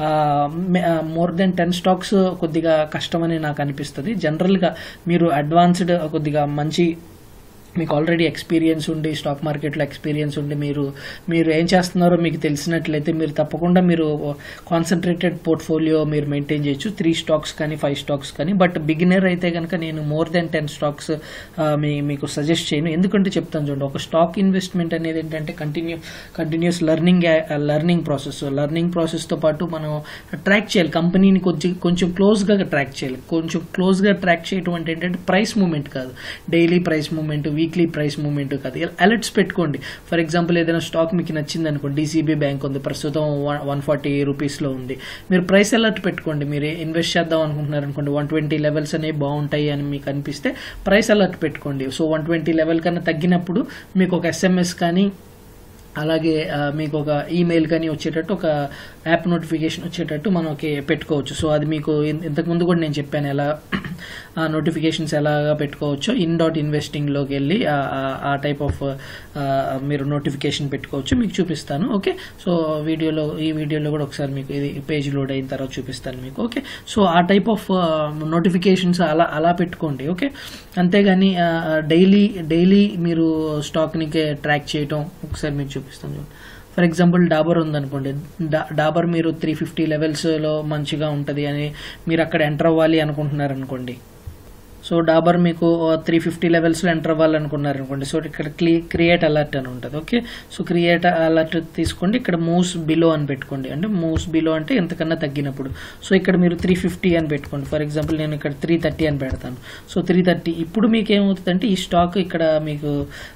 మోర్ దెన్ టెన్ స్టాక్స్ కొద్దిగా కష్టమని నాకు అనిపిస్తుంది జనరల్గా మీరు అడ్వాన్స్డ్ కొద్దిగా మంచి మీకు ఆల్రెడీ ఎక్స్పీరియన్స్ ఉండి స్టాక్ మార్కెట్లో ఎక్స్పీరియన్స్ ఉండి మీరు మీరు ఏం చేస్తున్నారో మీకు తెలిసినట్లయితే మీరు తప్పకుండా మీరు కాన్సన్ట్రేటెడ్ పోర్ట్ఫోలియో మీరు మెయింటైన్ చేయొచ్చు త్రీ స్టాక్స్ కానీ ఫైవ్ స్టాక్స్ కానీ బట్ బిగినర్ అయితే కనుక నేను మోర్ దెన్ టెన్ స్టాక్స్ మీ మీకు సజెస్ట్ చేయను ఎందుకంటే చెప్తాను చూడండి ఒక స్టాక్ ఇన్వెస్ట్మెంట్ అనేది ఏంటంటే continue continuous learning learning process learning ప్రాసెస్తో పాటు మనం ట్రాక్ చేయాలి కంపెనీని కొంచెం కొంచెం క్లోజ్గా ట్రాక్ చేయాలి కొంచెం క్లోజ్గా ట్రాక్ చేయడం అంటే ఏంటంటే ప్రైస్ మూమెంట్ కాదు daily price moment weekly price moment కాదు అలర్ట్స్ పెట్టుకోండి ఫర్ ఎగ్జాంపుల్ ఏదైనా స్టాక్ మీకు నచ్చింది అనుకోండి డీసీబీ బ్యాంక్ ఉంది ప్రస్తుతం వన్ ఫార్టీ రూపీస్లో ఉంది మీరు ప్రైస్ అలర్ట్ పెట్టుకోండి మీరు ఇన్వెస్ట్ చేద్దాం అనుకుంటున్నారు అనుకోండి వన్ ట్వంటీ లెవెల్స్ అనేవి బాగుంటాయి అని మీకు అనిపిస్తే ప్రైస్ అలర్ట్ పెట్టుకోండి సో వన్ ట్వంటీ లెవెల్ కన్నా తగ్గినప్పుడు మీకు ఒక ఎస్ఎంఎస్ కానీ అలాగే ఆ, మీకు ఒక ఈమెయిల్ కానీ వచ్చేటట్టు ఒక యాప్ నోటిఫికేషన్ వచ్చేటట్టు మనకి పెట్టుకోవచ్చు సో అది మీకు ఇన్- ఇంతకుముందు కూడా నేను చెప్పాను ఎలా ఆ నోటిఫికేషన్స్ ఎలాగా పెట్టుకోవచ్చో ఇన్ డాట్ ఇన్వెస్టింగ్లోకి వెళ్ళి ఆ- ఆ- ఆ టైప్ ఆఫ్ మీరు నోటిఫికేషన్ పెట్టుకోవచ్చు మీకు చూపిస్తాను ఓకే సో వీడియోలో ఈ వీడియోలో కూడా ఒకసారి మీకు ఇది పేజ్ లోడ్ అయిన తర్వాత చూపిస్తాను మీకు ఓకే సో ఆ టైప్ ఆఫ్ నోటిఫికేషన్స్ అలా అలా పెట్టుకోండి ఓకే అంతేగాని డైలీ డైలీ మీరు స్టాక్ని ట్రాక్ చేయటం ఒకసారి మీకు చూపిస్తాను చూడండి. ఫర్ ఎగ్జాంపుల్ డాబర్ ఉందనుకోండి డా- డాబర్ మీరు త్రీ ఫిఫ్టీ లెవెల్స్లో మంచిగా ఉంటుంది అని మీరు అక్కడ ఎంటర్ అవ్వాలి అనుకుంటున్నారు అనుకోండి సో డాబర్ మీకు త్రీ ఫిఫ్టీ లెవెల్స్లో ఎంటర్ అవ్వాలనుకున్నారు అనుకోండి సో ఇక్కడ క్లీ క్రియేట్ అలర్ట్ అని ఉంటుంది ఓకే సో క్రియేట్ అలర్ట్ తీసుకోండి ఇక్కడ మూవ్స్ బిలో అని పెట్టుకోండి అంటే మూవ్స్ బిలో అంటే ఎంతకన్నా తగ్గినప్పుడు సో ఇక్కడ మీరు త్రీ ఫిఫ్టీ అని పెట్టుకోండి ఫర్ ఎగ్జాంపుల్ నేను ఇక్కడ త్రీ థర్టీ అని పెడతాను సో త్రీ థర్టీ ఇప్పుడు మీకు ఏమవుతుందంటే ఈ స్టాక్ ఇక్కడ మీకు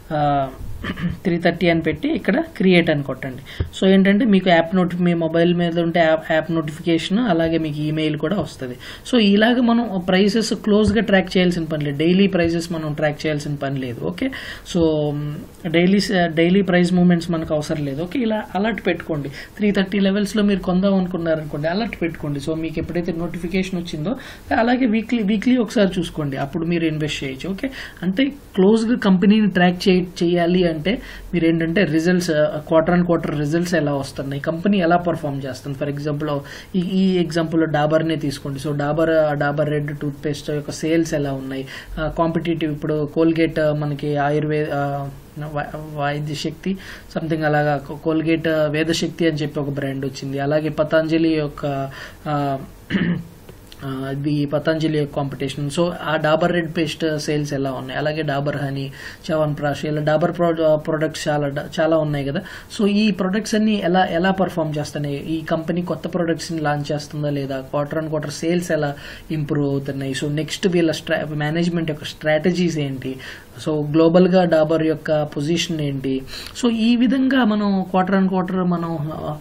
త్రీ థర్టీ అని పెట్టి ఇక్కడ క్రియేట్ అని కొట్టండి సో ఏంటంటే మీకు యాప్ నోటి మీ మొబైల్ మీద ఉంటే యాప్ యాప్ నోటిఫికేషన్ అలాగే మీకు ఈమెయిల్ కూడా వస్తుంది సో ఇలాగ మనం ప్రైసెస్ క్లోజ్గా ట్రాక్ చేయాల్సిన పని లేదు డైలీ ప్రైసెస్ మనం ట్రాక్ చేయాల్సిన పని లేదు okay so daily daily price moments మనకు అవసరం లేదు ఓకే ఇలా అలర్ట్ పెట్టుకోండి త్రీ థర్టీ లెవెల్స్లో మీరు కొందాం అనుకున్నారు అనుకోండి అలర్ట్ పెట్టుకోండి సో మీకు ఎప్పుడైతే నోటిఫికేషన్ వచ్చిందో అలాగే వీక్లీ వీక్లీ ఒకసారి చూసుకోండి అప్పుడు మీరు ఇన్వెస్ట్ చేయొచ్చు ఓకే అంటే క్లోజ్గా కంపెనీని ట్రాక్ చే చేయాలి అంటే మీరు ఏంటంటే results quarter and quarter results ఎలా వస్తున్నాయి కంపెనీ ఎలా పర్ఫామ్ చేస్తుంది ఫర్ ఎగ్జాంపుల్ ఈ ఈ ఎగ్జాంపుల్ డాబర్నే తీసుకోండి so Dabur Dabur red toothpaste యొక్క సేల్స్ ఎలా ఉన్నాయి కాంపిటేటివ్ ఇప్పుడు కోల్గేట్ మనకి ఆయుర్వేద ఆ, వై- వైద్య శక్తి సంథింగ్ అలాగా కోల్గేట్ వేదశక్తి అని చెప్పి ఒక బ్రాండ్ వచ్చింది అలాగే పతంజలి యొక్క ఆ, ఆ, ఇది పతంజలి కాంపిటీషన్ సో ఆ డాబర్ రెడ్ పేస్ట్ సేల్స్ ఎలా ఉన్నాయి అలాగే డాబర్ హనీ చవన్ ప్రాష్ ఇలా డాబర్ ప్రొడక్ట్స్ చాలా చాలా ఉన్నాయి కదా సో ఈ ప్రొడక్ట్స్ అన్ని ఎలా ఎలా పర్ఫామ్ చేస్తున్నాయి ఈ కంపెనీ కొత్త ప్రొడక్ట్స్ ని లాంచ్ చేస్తుందా లేదా క్వార్టర్ అండ్ క్వార్టర్ సేల్స్ ఎలా ఇంప్రూవ్ అవుతున్నాయి సో నెక్స్ట్ వీళ్ళ స్ట్రా మేనేజ్మెంట్ యొక్క స్ట్రాటజీస్ ఏంటి సో గ్లోబల్ గా డాబర్ యొక్క పొజిషన్ ఏంటి సో ఈ విధంగా మనం క్వార్టర్ అండ్ క్వార్టర్ మనం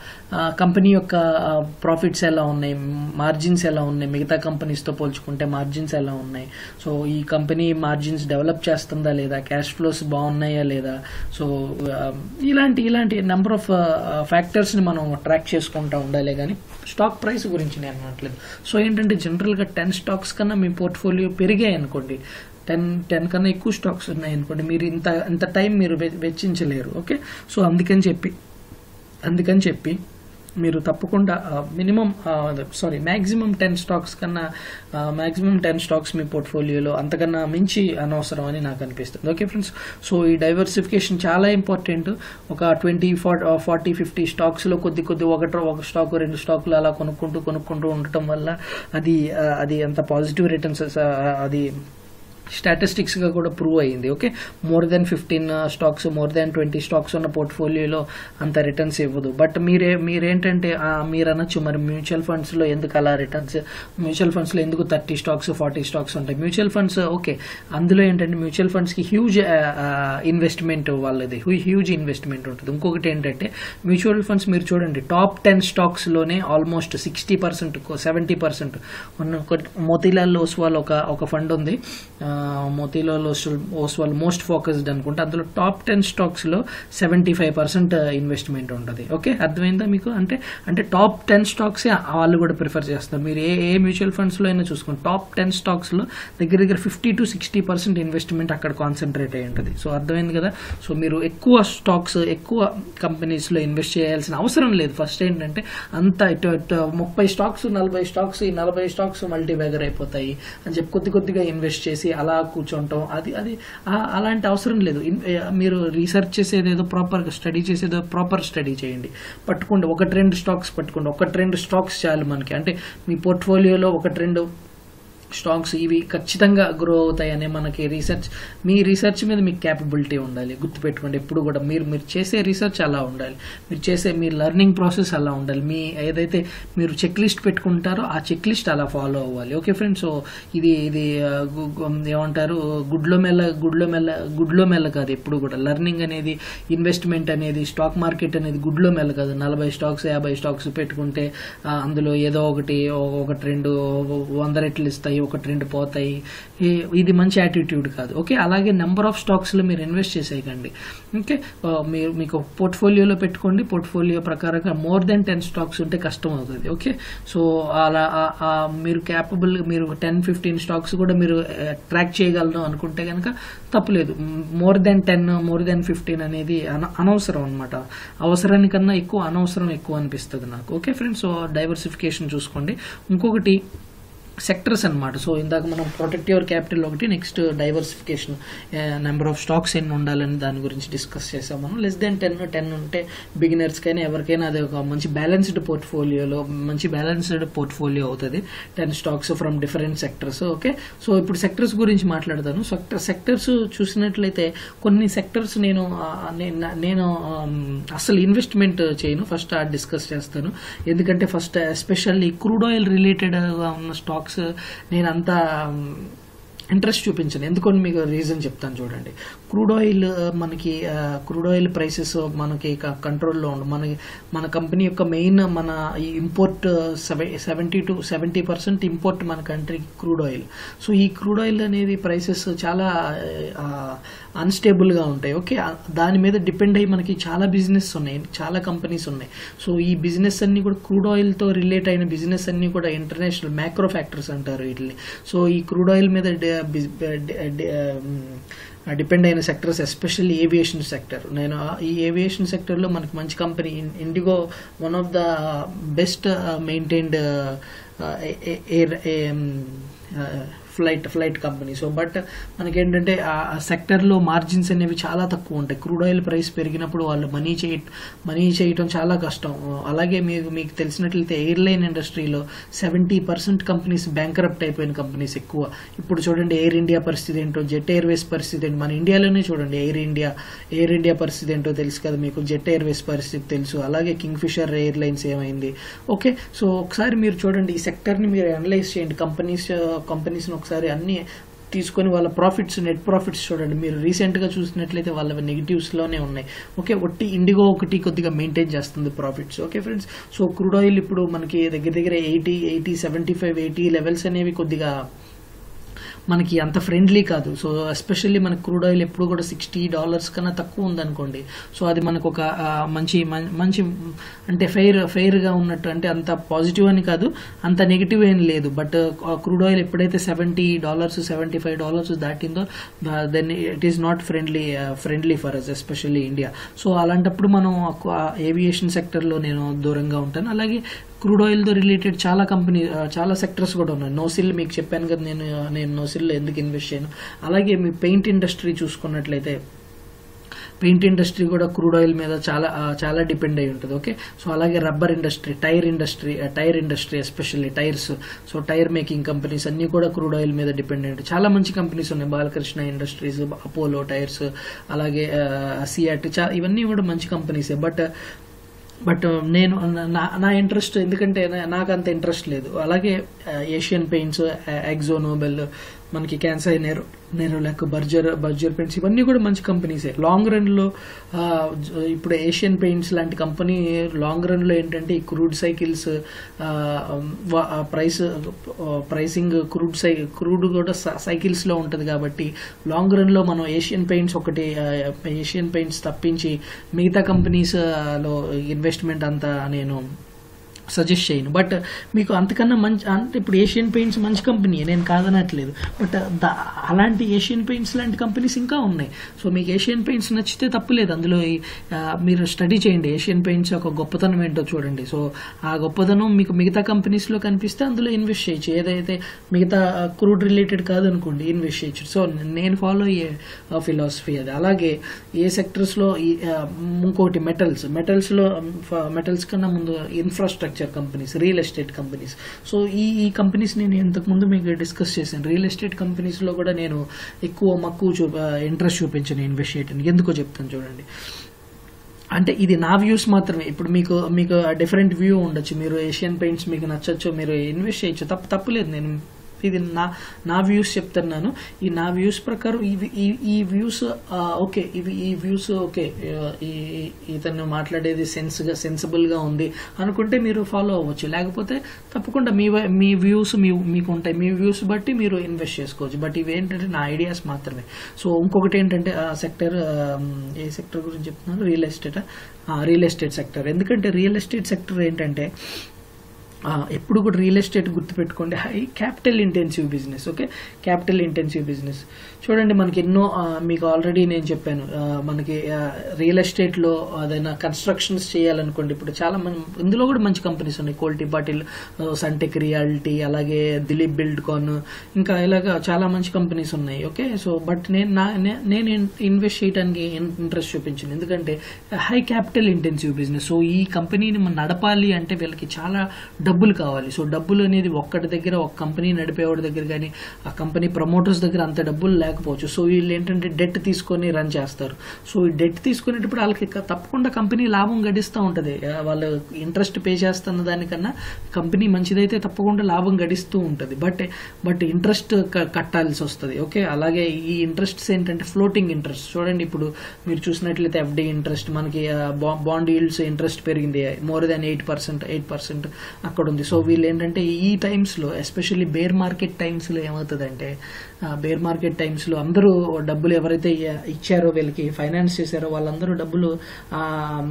కంపెనీ యొక్క ప్రాఫిట్స్ ఎలా ఉన్నాయి మార్జిన్స్ ఎలా ఉన్నాయి మిగతా కంపెనీస్ తో పోల్చుకుంటే మార్జిన్స్ ఎలా ఉన్నాయి సో ఈ కంపెనీ మార్జిన్స్ డెవలప్ చేస్తుందా లేదా క్యాష్ ఫ్లోస్ బాగున్నాయా లేదా సో ఆ, ఇలాంటి ఇలాంటి నెంబర్ ఆఫ్ ఫ్యాక్టర్స్ ని మనం ట్రాక్ చేసుకుంటా ఉండాలి కానీ స్టాక్ ప్రైస్ గురించి నేను అనట్లేదు సో ఏంటంటే జనరల్ గా టెన్ స్టాక్స్ కన్నా మీ పోర్ట్ఫోలియో పెరిగాయి అనుకోండి టెన్ టెన్ కన్నా ఎక్కువ స్టాక్స్ ఉన్నాయి అనుకోండి మీరు ఇంత ఇంత టైం మీరు వె- వెచ్చించలేరు ఓకే సో అందుకని చెప్పి అందుకని చెప్పి మీరు తప్పకుండా minimum sorry maximum ten stocks కన్నా మ్యాక్సిమం టెన్ స్టాక్స్ మీ పోర్ట్ఫోలియోలో అంతకన్నా మించి అనవసరం అని నాకు అనిపిస్తుంది ఓకే ఫ్రెండ్స్ సో ఈ డైవర్సిఫికేషన్ చాలా ఇంపార్టెంట్ ఒక ట్వంటీ ఫార్టీ ఫిఫ్టీ స్టాక్స్లో కొద్ది కొద్ది ఒకటి ఒక స్టాక్ రెండు స్టాకులు అలా కొనుక్కుంటూ కొనుక్కుంటూ ఉండటం వల్ల అది ఆ, అది అంత పాజిటివ్ రిటర్న్స్ అది స్టాటిస్టిక్స్ గా కూడా ప్రూవ్ అయ్యింది okay more than fifteen stocks more than twenty stocks ఉన్న పోర్ట్ఫోలియోలో అంత రిటర్న్స్ ఇవ్వదు బట్ మీరే మీరేంటంటే ఆ, మీరు అనొచ్చు మరి మ్యూచువల్ ఫండ్స్ లో ఎందుకు అలా రిటర్న్స్ మ్యూచువల్ ఫండ్స్ లో ఎందుకు థర్టీ స్టాక్స్ ఫార్టీ స్టాక్స్ ఉంటాయి మ్యూచువల్ ఫండ్స్ ఓకే అందులో ఏంటంటే మ్యూచువల్ ఫండ్స్ కి హ్యూజ్ ఇన్వెస్ట్మెంట్ వాళ్ళది హ్యూజ్ ఇన్వెస్ట్మెంట్ ఉంటుంది ఇంకొకటి ఏంటంటే మ్యూచువల్ ఫండ్స్ మీరు చూడండి టాప్ టెన్ స్టాక్స్ లోనే almost sixty percent seventy percent Motilal Oswal ఒక ఒక ఫండ్ ఉంది ఆ, మోతీలాల్ ఓస్- ఓస్వాల్ మోస్ట్ ఫోకస్డ్ అనుకుంటే అందులో టాప్ టెన్ స్టాక్స్ లో సెవెంటీ ఫైవ్ పర్సెంట్ ఇన్వెస్ట్మెంట్ ఉంటుంది ఓకే అర్థమైందా మీకు అంటే అంటే టాప్ టెన్ స్టాక్స్ వాళ్ళు కూడా ప్రిఫర్ చేస్తారు మీరు ఏ ఏ మ్యూచువల్ ఫండ్స్ లో అయినా చూసుకోండి టాప్ టెన్ స్టాక్స్ లో దగ్గర దగ్గర fifty to sixty percent investment అక్కడ కాన్సన్ట్రేట్ అయి ఉంటుంది సో అర్థమైంది కదా సో మీరు ఎక్కువ స్టాక్స్ ఎక్కువ కంపెనీస్ లో ఇన్వెస్ట్ చేయాల్సిన అవసరం లేదు ఫస్ట్ ఏంటంటే అంత ఇటు ఇటు ముప్పై స్టాక్స్ నలభై స్టాక్స్ ఈ నలభై స్టాక్స్ మల్టీ బ్యాగర్ అయిపోతాయి అని చెప్పి కొద్ది కొద్దిగా ఇన్వెస్ట్ చేసి అలా కూర్చుంటాం అది అది ఆ- అలాంటి అవసరం లేదు ఇన్- ఏ, మీరు రీసెర్చ్ చేసేది ఏదో ప్రాపర్ స్టడీ చేసేదో ప్రాపర్ స్టడీ చేయండి పట్టుకోండి ఒకటి రెండు స్టాక్స్ పట్టుకోండి ఒకటి రెండు స్టాక్స్ చాలు మనకి అంటే మీ పోర్ట్ఫోలియోలో ఒకటి రెండు స్టాక్స్ ఇవి ఖచ్చితంగా గ్రో అవుతాయనే మనకి రీసెర్చ్ మీ రీసెర్చ్ మీద మీకు క్యాపబిలిటీ ఉండాలి గుర్తుపెట్టుకోండి ఎప్పుడు కూడా మీరు మీరు చేసే రీసెర్చ్ అలా ఉండాలి మీరు చేసే మీ లెర్నింగ్ ప్రాసెస్ అలా ఉండాలి మీ ఏదైతే మీరు చెక్ లిస్ట్ పెట్టుకుంటారో ఆ చెక్ లిస్ట్ అలా ఫాలో అవ్వాలి ఓకే ఫ్రెండ్స్ సో ఇది ఇది ఆ, గు- గు- ఏమంటారు గుడ్లో మెల్ల గుడ్లో మెల్ల గుడ్లో మెల్ల కాదు ఎప్పుడు కూడా లెర్నింగ్ అనేది ఇన్వెస్ట్మెంట్ అనేది స్టాక్ మార్కెట్ అనేది గుడ్లో మెల్ల కాదు నలభై స్టాక్స్ యాభై స్టాక్స్ పెట్టుకుంటే ఆ, అందులో ఏదో ఒకటి ఓ- ఒకటి రెండు వంద రెట్లు ఇస్తాయి ఒకటి రెండు పోతాయి ఈ- ఇది మంచి యాటిట్యూడ్ కాదు ఓకే అలాగే నెంబర్ ఆఫ్ స్టాక్స్ లో మీరు ఇన్వెస్ట్ చేసేయకండి ఓకే ఆ, మీరు మీకు పోర్ట్ఫోలియోలో పెట్టుకోండి పోర్ట్ఫోలియో ప్రకారంగా మోర్ దెన్ టెన్ స్టాక్స్ ఉంటే కష్టం అవుతుంది ఓకే సో అలా ఆ- ఆ మీరు క్యాపబుల్ మీరు టెన్ ఫిఫ్టీన్ స్టాక్స్ కూడా మీరు ట్రాక్ చేయగలరు అనుకుంటే కనుక తప్పులేదు more than ten more than fifteen అనేది అన- అనవసరం అనమాట అవసరానికన్నా ఎక్కువ అనవసరం ఎక్కువ అనిపిస్తుంది నాకు ఓకే ఫ్రెండ్స్ సో డైవర్సిఫికేషన్ చూసుకోండి ఇంకొకటి సెక్టర్స్ అన్నమాట సో ఇందాక మనం ప్రొటెక్ట్ యువర్ క్యాపిటల్ ఒకటి next diversification number of stocks ఎన్ని ఉండాలని దాని గురించి డిస్కస్ చేసాం మనం లెస్ దెన్ టెన్ టెన్ ఉంటే బిగినర్స్ కైనా ఎవరికైనా అది ఒక మంచి బ్యాలెన్స్డ్ పోర్ట్ఫోలియోలో మంచి బ్యాలెన్స్డ్ పోర్ట్ఫోలియో అవుతుంది ten stocks from different sectors okay so ఇప్పుడు సెక్టర్స్ గురించి మాట్లాడతాను సెక్టర్ సెక్టర్స్ చూసినట్లయితే కొన్ని సెక్టర్స్ నేను ఆ, నే- నేను ఆమ్, అసలు ఇన్వెస్ట్మెంట్ చేయను ఫస్ట్ ఆ డిస్కస్ చేస్తాను ఎందుకంటే first especially crude oil related ఉన్న స్టాక్స్ నేను అంత ఇంట్రెస్ట్ చూపించను ఎందుకని మీకు రీజన్ చెప్తాను చూడండి క్రూడ్ ఆయిల్ మనకి క్రూడ్ ఆయిల్ ప్రైసెస్ మనకి కంట్రోల్లో ఉండు మనకి మన కంపెనీ యొక్క మెయిన్ మన ఈ import seventy to seventy percent import మన కంట్రీకి క్రూడ్ ఆయిల్ సో ఈ క్రూడ్ ఆయిల్ అనేది ప్రైసెస్ చాలా అన్స్టేబుల్ గా ఉంటాయి ఓకే దాని మీద డిపెండ్ అయ్యి మనకి చాలా బిజినెస్ ఉన్నాయి చాలా కంపెనీస్ ఉన్నాయి సో ఈ బిజినెస్ అన్ని కూడా క్రూడ్ ఆయిల్ తో రిలేట్ అయిన బిజినెస్ అన్ని కూడా ఇంటర్నేషనల్ మ్యాక్రో ఫ్యాక్టర్స్ అంటారు వీటిని సో ఈ క్రూడ్ ఆయిల్ మీద డిపెండ్ అయిన సెక్టర్స్ ఎస్పెషల్లీ ఏవియేషన్ సెక్టర్ నేను ఆ- ఈ ఏవియేషన్ సెక్టర్ లో మనకి మంచి company IndiGo one of the best maintained air flight flight company so but మనకేంటంటే ఆ సెక్టర్లో మార్జిన్స్ అనేవి చాలా తక్కువ ఉంటాయి క్రూడ్ ఆయిల్ ప్రైస్ పెరిగినప్పుడు వాళ్ళు మనీ చేయ మనీ చేయటం చాలా కష్టం అలాగే మీకు మీకు తెలిసినట్లయితే ఎయిర్లైన్ ఇండస్ట్రీలో సెవెంటీ పర్సెంట్ కంపెనీస్ బ్యాంకరప్ట్ అయిపోయిన కంపెనీస్ ఎక్కువ ఇప్పుడు చూడండి ఎయిర్ ఇండియా పరిస్థితి ఏంటో జెట్ ఎయిర్వేస్ పరిస్థితి ఏంటో మన ఇండియాలోనే చూడండి ఎయిర్ ఇండియా ఎయిర్ ఇండియా పరిస్థితి ఏంటో తెలుసు కదా మీకు జెట్ ఎయిర్వేస్ పరిస్థితి తెలుసు అలాగే కింగ్ ఫిషర్ ఎయిర్లైన్స్ ఏమైంది ఓకే సో ఒకసారి మీరు చూడండి ఈ సెక్టర్ని మీరు అనలైజ్ చేయండి కంపెనీస్ కంపెనీస్ని ఒకసారి అన్ని తీసుకొని వాళ్ళ ప్రాఫిట్స్ నెట్ ప్రాఫిట్స్ చూడండి మీరు రీసెంట్గా చూసినట్లయితే వాళ్ళ నెగిటివ్స్లోనే ఉన్నాయి ఓకే ఒట్టి ఇండిగో ఒకటి కొద్దిగా మెయింటైన్ చేస్తుంది profits okay friends so crude oil ఇప్పుడు మనకి దగ్గర దగ్గర eighty eighty seventy five eighty levels అనేవి కొద్దిగా మనకి అంత ఫ్రెండ్లీ కాదు సో ఎస్పెషల్లీ మనకి క్రూడ్ ఆయిల్ ఎప్పుడు కూడా సిక్స్టీ డాలర్స్ కన్నా తక్కువ ఉందనుకోండి సో అది మనకు ఒక ఆ, మంచి మం- మంచి అంటే ఫెయిర్ ఫెయిర్గా ఉన్నట్టు అంటే అంత పాజిటివ్ అని కాదు అంత నెగిటివ్ ఏం లేదు బట్ క్రూడ్ ఆయిల్ ఎప్పుడైతే seventy dollars seventy five dollars దాటిందో then it is not friendly friendly for us especially India so అలాంటప్పుడు మనం ఏవియేషన్ సెక్టర్లో నేను దూరంగా ఉంటాను అలాగే క్రూడ్ ఆయిల్తో రిలేటెడ్ చాలా కంపెనీ ఆ, చాలా సెక్టర్స్ కూడా ఉన్నాయి నోసిల్ మీకు చెప్పాను కదా నేను నేను నోసిల్లో ఎందుకు ఇన్వెస్ట్ చేయను అలాగే మీ పెయింట్ ఇండస్ట్రీ చూసుకున్నట్లయితే పెయింట్ ఇండస్ట్రీ కూడా క్రూడ్ ఆయిల్ మీద చాలా ఆ, చాలా డిపెండ్ అయి ఉంటుంది ఓకే సో అలాగే rubber industry tyre industry tyre industry especially tyres so tyre making companies అన్ని కూడా క్రూడ్ ఆయిల్ మీద డిపెండ్ అయి ఉంటాయి చాలా మంచి కంపెనీస్ ఉన్నాయి బాలకృష్ణ ఇండస్ట్రీస్ అపోలో టైర్స్ అలాగే సియాట్ ఇవన్నీ కూడా మంచి కంపెనీసే బట్ బట్ నేను నా నా ఇంట్రెస్ట్ ఎందుకంటే నా- నాకు అంత ఇంట్రెస్ట్ లేదు అలాగే ఏషియన్ పెయింట్స్ ఎగ్జో నోబెల్ మనకి Kansai nero Nerolac Berger Berger paints ఇవన్నీ కూడా మంచి కంపెనీసే లాంగ్ రన్ లో ఆ, జ- ఇప్పుడు ఏషియన్ పెయింట్స్ లాంటి కంపెనీ లాంగ్ రన్ లో ఏంటంటే ఈ crude cycles price pricing crude సై క్రూడ్ కూడా సైకిల్స్ లో ఉంటది కాబట్టి లాంగ్ రన్ లో మనం ఏషియన్ పెయింట్స్ ఒకటి ఆ, ఏషియన్ పెయింట్స్ తప్పించి మిగతా కంపెనీస్ లో ఇన్వెస్ట్మెంట్ అంతా నేను సజెస్ట్ చేయను బట్ మీకు అంతకన్నా మంచి అంటే ఇప్పుడు ఏషియన్ పెయింట్స్ మంచి కంపెనీ నేను కాదనట్లేదు బట్ ద- అలాంటి ఏషియన్ పెయింట్స్ లాంటి కంపెనీస్ ఇంకా ఉన్నాయి సో మీకు ఏషియన్ పెయింట్స్ నచ్చితే తప్పులేదు అందులో ఈ, ఆ, మీరు స్టడీ చేయండి ఏషియన్ పెయింట్స్ యొక్క గొప్పతనం ఏంటో చూడండి సో ఆ గొప్పతనం మీకు మిగతా కంపెనీస్ లో కనిపిస్తే అందులో ఇన్వెస్ట్ చేయొచ్చు ఏదైతే మిగతా క్రూడ్ రిలేటెడ్ కాదనుకోండి ఇన్వెస్ట్ చేయొచ్చు సో నేను ఫాలో అయ్యే ఫిలాసఫీ అది అలాగే ఏ సెక్టర్స్ లో ఈ, ఆ, ఇంకోటి మెటల్స్ మెటల్స్ లో మెటల్స్ కన్నా ముందు infrastructure companies real estate companies so ఈ ఈ కంపెనీస్ నేను ఇంతకు ముందు మీకు డిస్కస్ చేశాను రియల్ ఎస్టేట్ కంపెనీస్ లో కూడా నేను ఎక్కువ మక్కువ చూ ఇంట్రెస్ట్ చూపించాను ఇన్వెస్ట్ చేయడానికి ఎందుకో చెప్తాను చూడండి అంటే ఇది నా వ్యూస్ మాత్రమే ఇప్పుడు మీకు మీకు డిఫరెంట్ వ్యూ ఉండొచ్చు మీరు ఏషియన్ పెయింట్స్ మీకు నచ్చచ్చు మీరు ఇన్వెస్ట్ చేయొచ్చు తప్పు తప్పులేదు నేను ఇది నా నా వ్యూస్ చెప్తున్నాను ఈ నా వ్యూస్ ప్రకారం ఇవి ఈ- ఈ వ్యూస్ ఓకే ఇవి ఈ వ్యూస్ ఓకే ఈ ఈ- ఇతను మాట్లాడేది సెన్స్ గా సెన్సిబుల్ గా ఉంది అనుకుంటే మీరు ఫాలో అవ్వచ్చు లేకపోతే తప్పకుండా మీ వై- మీ వ్యూస్ మీ మీకు ఉంటాయి మీ వ్యూస్ బట్టి మీరు ఇన్వెస్ట్ చేసుకోవచ్చు బట్ ఇవి ఏంటంటే నా ఐడియాస్ మాత్రమే సో ఇంకొకటి ఏంటంటే ఆ సెక్టర్ ఏ సెక్టర్ గురించి చెప్తున్నాను real estate real estate sector ఎందుకంటే రియల్ ఎస్టేట్ సెక్టర్ ఏంటంటే ఆ, ఎప్పుడు కూడా రియల్ ఎస్టేట్ గుర్తుపెట్టుకోండి high capital intensive business okay capital intensive business చూడండి మనకి ఎన్నో ఆ, మీకు ఆల్రెడీ నేను చెప్పాను ఆ, మనకి రియల్ ఎస్టేట్ లో అదైనా కన్స్ట్రక్షన్స్ చేయాలనుకోండి ఇప్పుడు చాలా మంది ఇందులో కూడా మంచి కంపెనీస్ ఉన్నాయి క్వాలిటీ బాటిల్ సంటెక్ రియాలిటీ అలాగే దిలీప్ బిల్డ్ కాన్ ఇంకా ఇలాగా చాలా మంచి కంపెనీస్ ఉన్నాయి ఓకే సో బట్ నేను నా నే- నేను ఇన్వెస్ట్ చేయడానికి ఇంట్రెస్ట్ చూపించాను ఎందుకంటే high capital intensive business so ఈ కంపెనీని మనం నడపాలి అంటే వీళ్ళకి చాలా డబ్బులు కావాలి సో డబ్బులు అనేది ఒక్కటి దగ్గర ఒక కంపెనీ నడిపేవాడి దగ్గర కానీ ఆ కంపెనీ ప్రమోటర్స్ దగ్గర అంత డబ్బులు లేకపోవచ్చు సో వీళ్ళు ఏంటంటే డెట్ తీసుకొని రన్ చేస్తారు సో ఈ డెట్ తీసుకునేటప్పుడు వాళ్ళకి క- తప్పకుండా కంపెనీ లాభం గడిస్తూ ఉంటది ఆ, వాళ్ళు ఇంట్రెస్ట్ పే చేస్తున్న దానికన్నా కంపెనీ మంచిదైతే తప్పకుండా లాభం గడిస్తూ ఉంటది బట్ బట్ ఇంట్రెస్ట్ కట్టాల్సి వస్తుంది ఓకే అలాగే ఈ ఇంట్రెస్ట్స్ ఏంటంటే ఫ్లోటింగ్ ఇంట్రెస్ట్ చూడండి ఇప్పుడు మీరు చూసినట్లయితే ఎఫ్డి ఇంట్రెస్ట్ మనకి బాండ్ ఈల్డ్స్ ఇంట్రెస్ట్ పెరిగింది more than eight percent eight percent అక్కడ ఉంది సో వీళ్ళు ఏంటంటే ఈ టైమ్స్ లో ఎస్పెషల్లీ బేర్ మార్కెట్ టైమ్స్ లో ఏమవుతుందంటే బేర్ మార్కెట్ టైమ్స్ లో అందరూ డబ్బులు ఎవరైతే ఇ- ఇచ్చారో వీళ్ళకి ఫైనాన్స్ చేశారో వాళ్ళందరూ డబ్బులు ఆ,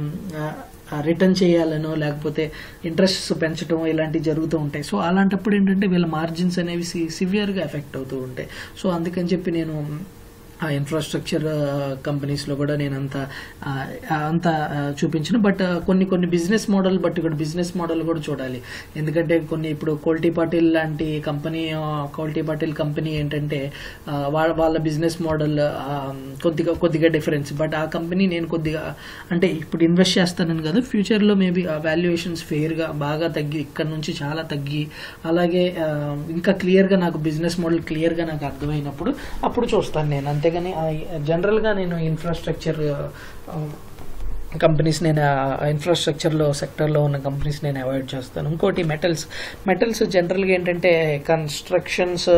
ఆ, రిటర్న్ చేయాలనో లేకపోతే ఇంట్రెస్ట్ పెంచడం ఇలాంటివి జరుగుతూ ఉంటాయి సో అలాంటప్పుడు ఏంటంటే వీళ్ళ మార్జిన్స్ అనేవి సివియర్ గా ఎఫెక్ట్ అవుతూ ఉంటాయి సో అందుకని చెప్పి నేను ఆ ఇన్ఫ్రాస్ట్రక్చర్ కంపెనీస్లో కూడా నేను అంత ఆ, అంత ఆ, చూపించను బట్ ఆ, కొన్ని కొన్ని బిజినెస్ మోడల్ బట్టి కూడా బిజినెస్ మోడల్ కూడా చూడాలి ఎందుకంటే కొన్ని ఇప్పుడు కోల్టీ పాటిల్ లాంటి కంపెనీ కోల్టీ పాటిల్ కంపెనీ ఏంటంటే ఆ, వాళ్ళ వాళ్ళ బిజినెస్ మోడల్ కొద్దిగా కొద్దిగా డిఫరెన్స్ బట్ ఆ కంపెనీ నేను కొద్దిగా అంటే ఇప్పుడు ఇన్వెస్ట్ చేస్తానని కదా ఫ్యూచర్లో మేబీ ఆ వాల్యుయేషన్స్ ఫెయిర్గా బాగా తగ్గి ఇక్కడ నుంచి చాలా తగ్గి అలాగే ఆ, ఇంకా క్లియర్గా నాకు బిజినెస్ మోడల్ క్లియర్గా నాకు అర్థమైనప్పుడు అప్పుడు చూస్తాను నేను అంతేగాని జనరల్గా నేను ఇన్ఫ్రాస్ట్రక్చర్ కంపెనీస్ నేను ఇన్ఫ్రాస్ట్రక్చర్లో సెక్టర్లో ఉన్న కంపెనీస్ నేను అవాయిడ్ చేస్తాను ఇంకోటి మెటల్స్ మెటల్స్ జనరల్గా ఏంటంటే కన్స్ట్రక్షన్స్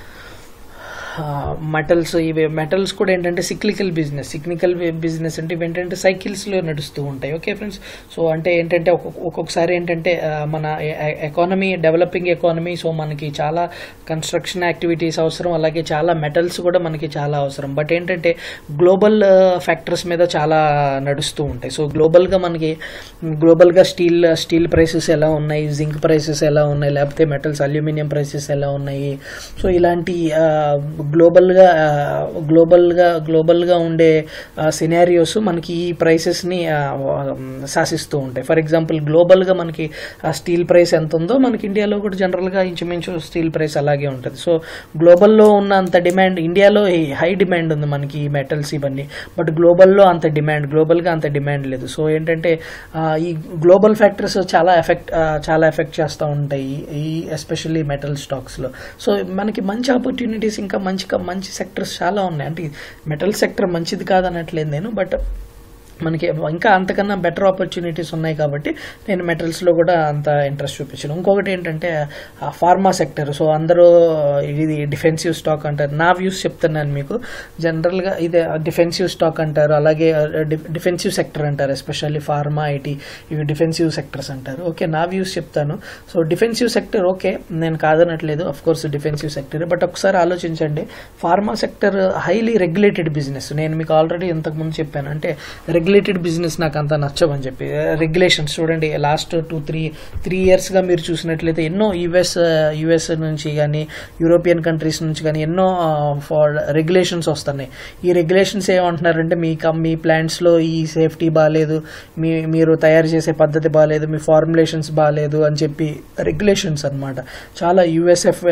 మెటల్స్ ఇవి మెటల్స్ కూడా ఏంటంటే సిక్లికల్ బిజినెస్ సిక్లికల్ బిజినెస్ అంటే ఇవి ఏంటంటే సైకిల్స్లో నడుస్తూ ఉంటాయి ఓకే ఫ్రెండ్స్ సో అంటే ఏంటంటే ఒక్కొక్క- ఒక్కొక్కసారి ఏంటంటే ఆ, మన ఎకానమీ డెవలపింగ్ ఎకానమీ సో మనకి చాలా కన్స్ట్రక్షన్ యాక్టివిటీస్ అవసరం అలాగే చాలా మెటల్స్ కూడా మనకి చాలా అవసరం బట్ ఏంటంటే గ్లోబల్ ఫ్యాక్టర్స్ మీద చాలా నడుస్తూ ఉంటాయి సో గ్లోబల్గా మనకి గ్లోబల్గా స్టీల్ స్టీల్ ప్రైసెస్ ఎలా ఉన్నాయి జింక్ ప్రైసెస్ ఎలా ఉన్నాయి లేకపోతే మెటల్స్ అల్యూమినియం ప్రైసెస్ ఎలా ఉన్నాయి సో ఇలాంటి ఆ, గ్లోబల్గా ఆ, గ్లోబల్గా గ్లోబల్గా ఉండే సినారియోస్ మనకి ఈ ప్రైసెస్ని ఆ, శాసిస్తూ ఉంటాయి ఫర్ ఎగ్జాంపుల్ గ్లోబల్గా మనకి ఆ స్టీల్ ప్రైస్ ఎంత ఉందో మనకి ఇండియాలో కూడా జనరల్గా ఇంచుమించు స్టీల్ ప్రైస్ అలాగే ఉంటుంది సో గ్లోబల్లో ఉన్న అంత డిమాండ్ ఇండియాలో హై డిమాండ్ ఉంది మనకి ఈ మెటల్స్ ఇవన్నీ బట్ గ్లోబల్లో అంత డిమాండ్ గ్లోబల్గా అంత డిమాండ్ లేదు సో ఏంటంటే ఆ, ఈ గ్లోబల్ ఫ్యాక్టర్స్ చాలా ఎఫెక్ట్ చాలా ఎఫెక్ట్ చేస్తూ ఉంటాయి ఈ ఎస్పెషల్లీ మెటల్ స్టాక్స్లో సో మనకి మంచి ఆపర్చునిటీస్ ఇంకా మంచి మంచి సెక్టర్స్ చాలా ఉన్నాయి అంటే మెటల్ సెక్టర్ మంచిది కాదనట్లేదు నేను బట్ మనకి ఇంకా అంతకన్నా బెటర్ ఆపర్చునిటీస్ ఉన్నాయి కాబట్టి నేను మెటల్స్లో కూడా అంత ఇంట్రెస్ట్ చూపించాను ఇంకొకటి ఏంటంటే ఆ ఫార్మా సెక్టర్ సో అందరూ ఇది డిఫెన్సివ్ స్టాక్ అంటారు నా వ్యూస్ చెప్తున్నాను మీకు జనరల్గా ఇది డిఫెన్సివ్ స్టాక్ అంటారు అలాగే డిఫెన్సివ్ సెక్టర్ అంటారు ఎస్పెషల్లీ ఫార్మా ఐటీ ఇవి డిఫెన్సివ్ సెక్టర్స్ అంటారు ఓకే నా వ్యూస్ చెప్తాను సో డిఫెన్సివ్ సెక్టర్ ఓకే నేను కాదనట్లేదు of course defensive sector but ఒకసారి ఆలోచించండి pharma sector highly regulated business నేను మీకు ఆల్రెడీ ఇంతకుముందు చెప్పాను అంటే రెగ్యులేటెడ్ బిజినెస్ నాకు అంత నచ్చవని చెప్పి రెగ్యులేషన్స్ చూడండి లాస్ట్ టూ త్రీ త్రీ ఇయర్స్గా మీరు చూసినట్లయితే ఎన్నో యుఎస్ యుఎస్ నుంచి కానీ యూరోపియన్ కంట్రీస్ నుంచి కానీ ఎన్నో ఫార్ రెగ్యులేషన్స్ వస్తున్నాయి ఈ రెగ్యులేషన్స్ ఏమంటున్నారంటే మీ కం మీ ప్లాంట్స్లో ఈ సేఫ్టీ బాగాలేదు మీ మీరు తయారు చేసే పద్ధతి బాగాలేదు మీ ఫార్ములేషన్స్ బాగాలేదు అని చెప్పి రెగ్యులేషన్స్ అన్నమాట చాలా యుఎస్ఎఫ్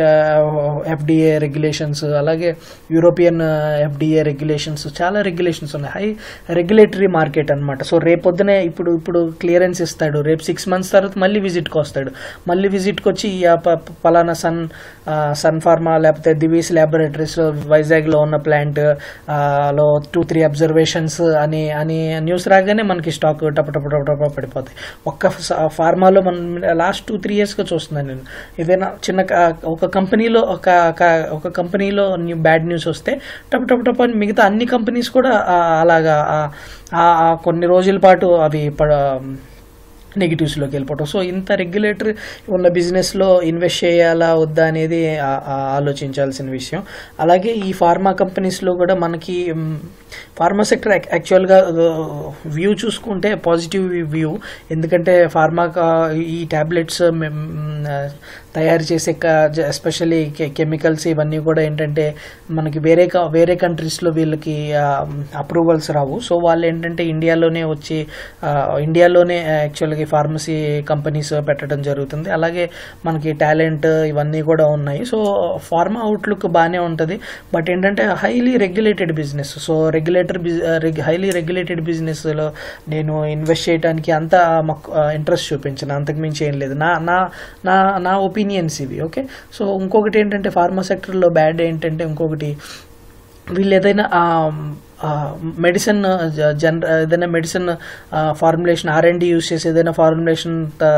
ఎఫ్డిఏ రెగ్యులేషన్స్ అలాగే యూరోపియన్ ఎఫ్డిఏ రెగ్యులేషన్స్ చాలా రెగ్యులేషన్స్ ఉన్నాయి హై రెగ్యులేటరీ మార్కెట్ అన్నమాట సో రేపొద్దునే ఇప్పుడు ఇప్పుడు క్లియరెన్స్ ఇస్తాడు రేపు సిక్స్ మంత్స్ తర్వాత మళ్ళీ విజిట్కి వస్తాడు మళ్ళీ విజిట్కి వచ్చి ఈ ఆ ప- పలానా సన్ ఆ, సన్ ఫార్మా లేకపోతే దివీస్ ల్యాబొరేటరీస్ వైజాగ్లో ఉన్న ప్లాంట్ ఆ, లో టూ త్రీ అబ్జర్వేషన్స్ అని అని న్యూస్ రాగానే మనకి స్టాక్ టప టప టప టప పడిపోతాయి ఒక్క ఫ- ఫార్మాలో మనం లాస్ట్ టూ త్రీ ఇయర్స్గా చూస్తున్నాను నేను ఏదైనా చిన్న క- ఒక కంపెనీలో ఒక ఒక- ఒక కంపెనీలో న్యూ బ్యాడ్ న్యూస్ వస్తే టప్ టప్ టప్ అని మిగతా అన్ని కంపెనీస్ కూడా ఆ, అలాగా ఆ- ఆ- ఆ కొన్ని రోజుల పాటు అవి పడ నెగిటివ్స్లోకి వెళ్ళిపోవటం సో ఇంత రెగ్యులేటరీ ఉన్న బిజినెస్లో ఇన్వెస్ట్ చేయాలా వద్దా అనేది ఆ- ఆ ఆలోచించాల్సిన విషయం అలాగే ఈ ఫార్మా కంపెనీస్లో కూడా మనకి మ్, ఫార్మా సెక్టర్ యాక్చువల్గా వ్యూ చూసుకుంటే పాజిటివ్ వ్యూ ఎందుకంటే ఫార్మా కా- ఈ ట్యాబ్లెట్స్ తయారు చేసే ఎస్పెషల్లీ కెమికల్స్ ఇవన్నీ కూడా ఏంటంటే మనకి వేరే క- వేరే కంట్రీస్లో వీళ్ళకి అప్రూవల్స్ రావు సో వాళ్ళు ఏంటంటే ఇండియాలోనే వచ్చి ఆ, ఇండియాలోనే యాక్చువల్గా ఫార్మసీ కంపెనీస్ పెట్టడం జరుగుతుంది అలాగే మనకి టాలెంట్ ఇవన్నీ కూడా ఉన్నాయి సో ఫార్మా అవుట్లుక్ బాగానే ఉంటుంది బట్ ఏంటంటే highly regulated business so regulator highly regulated బిజినెస్లో నేను ఇన్వెస్ట్ చేయడానికి అంత ఇంట్రెస్ట్ చూపించాను అంతకుమించి ఏం లేదు నా నా నా నా ఒపీనియన్స్ ఇవి ఓకే సో ఇంకొకటి ఏంటంటే ఫార్మా సెక్టర్లో బ్యాడ్ ఏంటంటే ఇంకొకటి వీళ్ళు ఏదైనా మెడిసిన్ జనర ఏదైనా medicine formulation R and use చేసి ఏదైనా ఫార్ములేషన్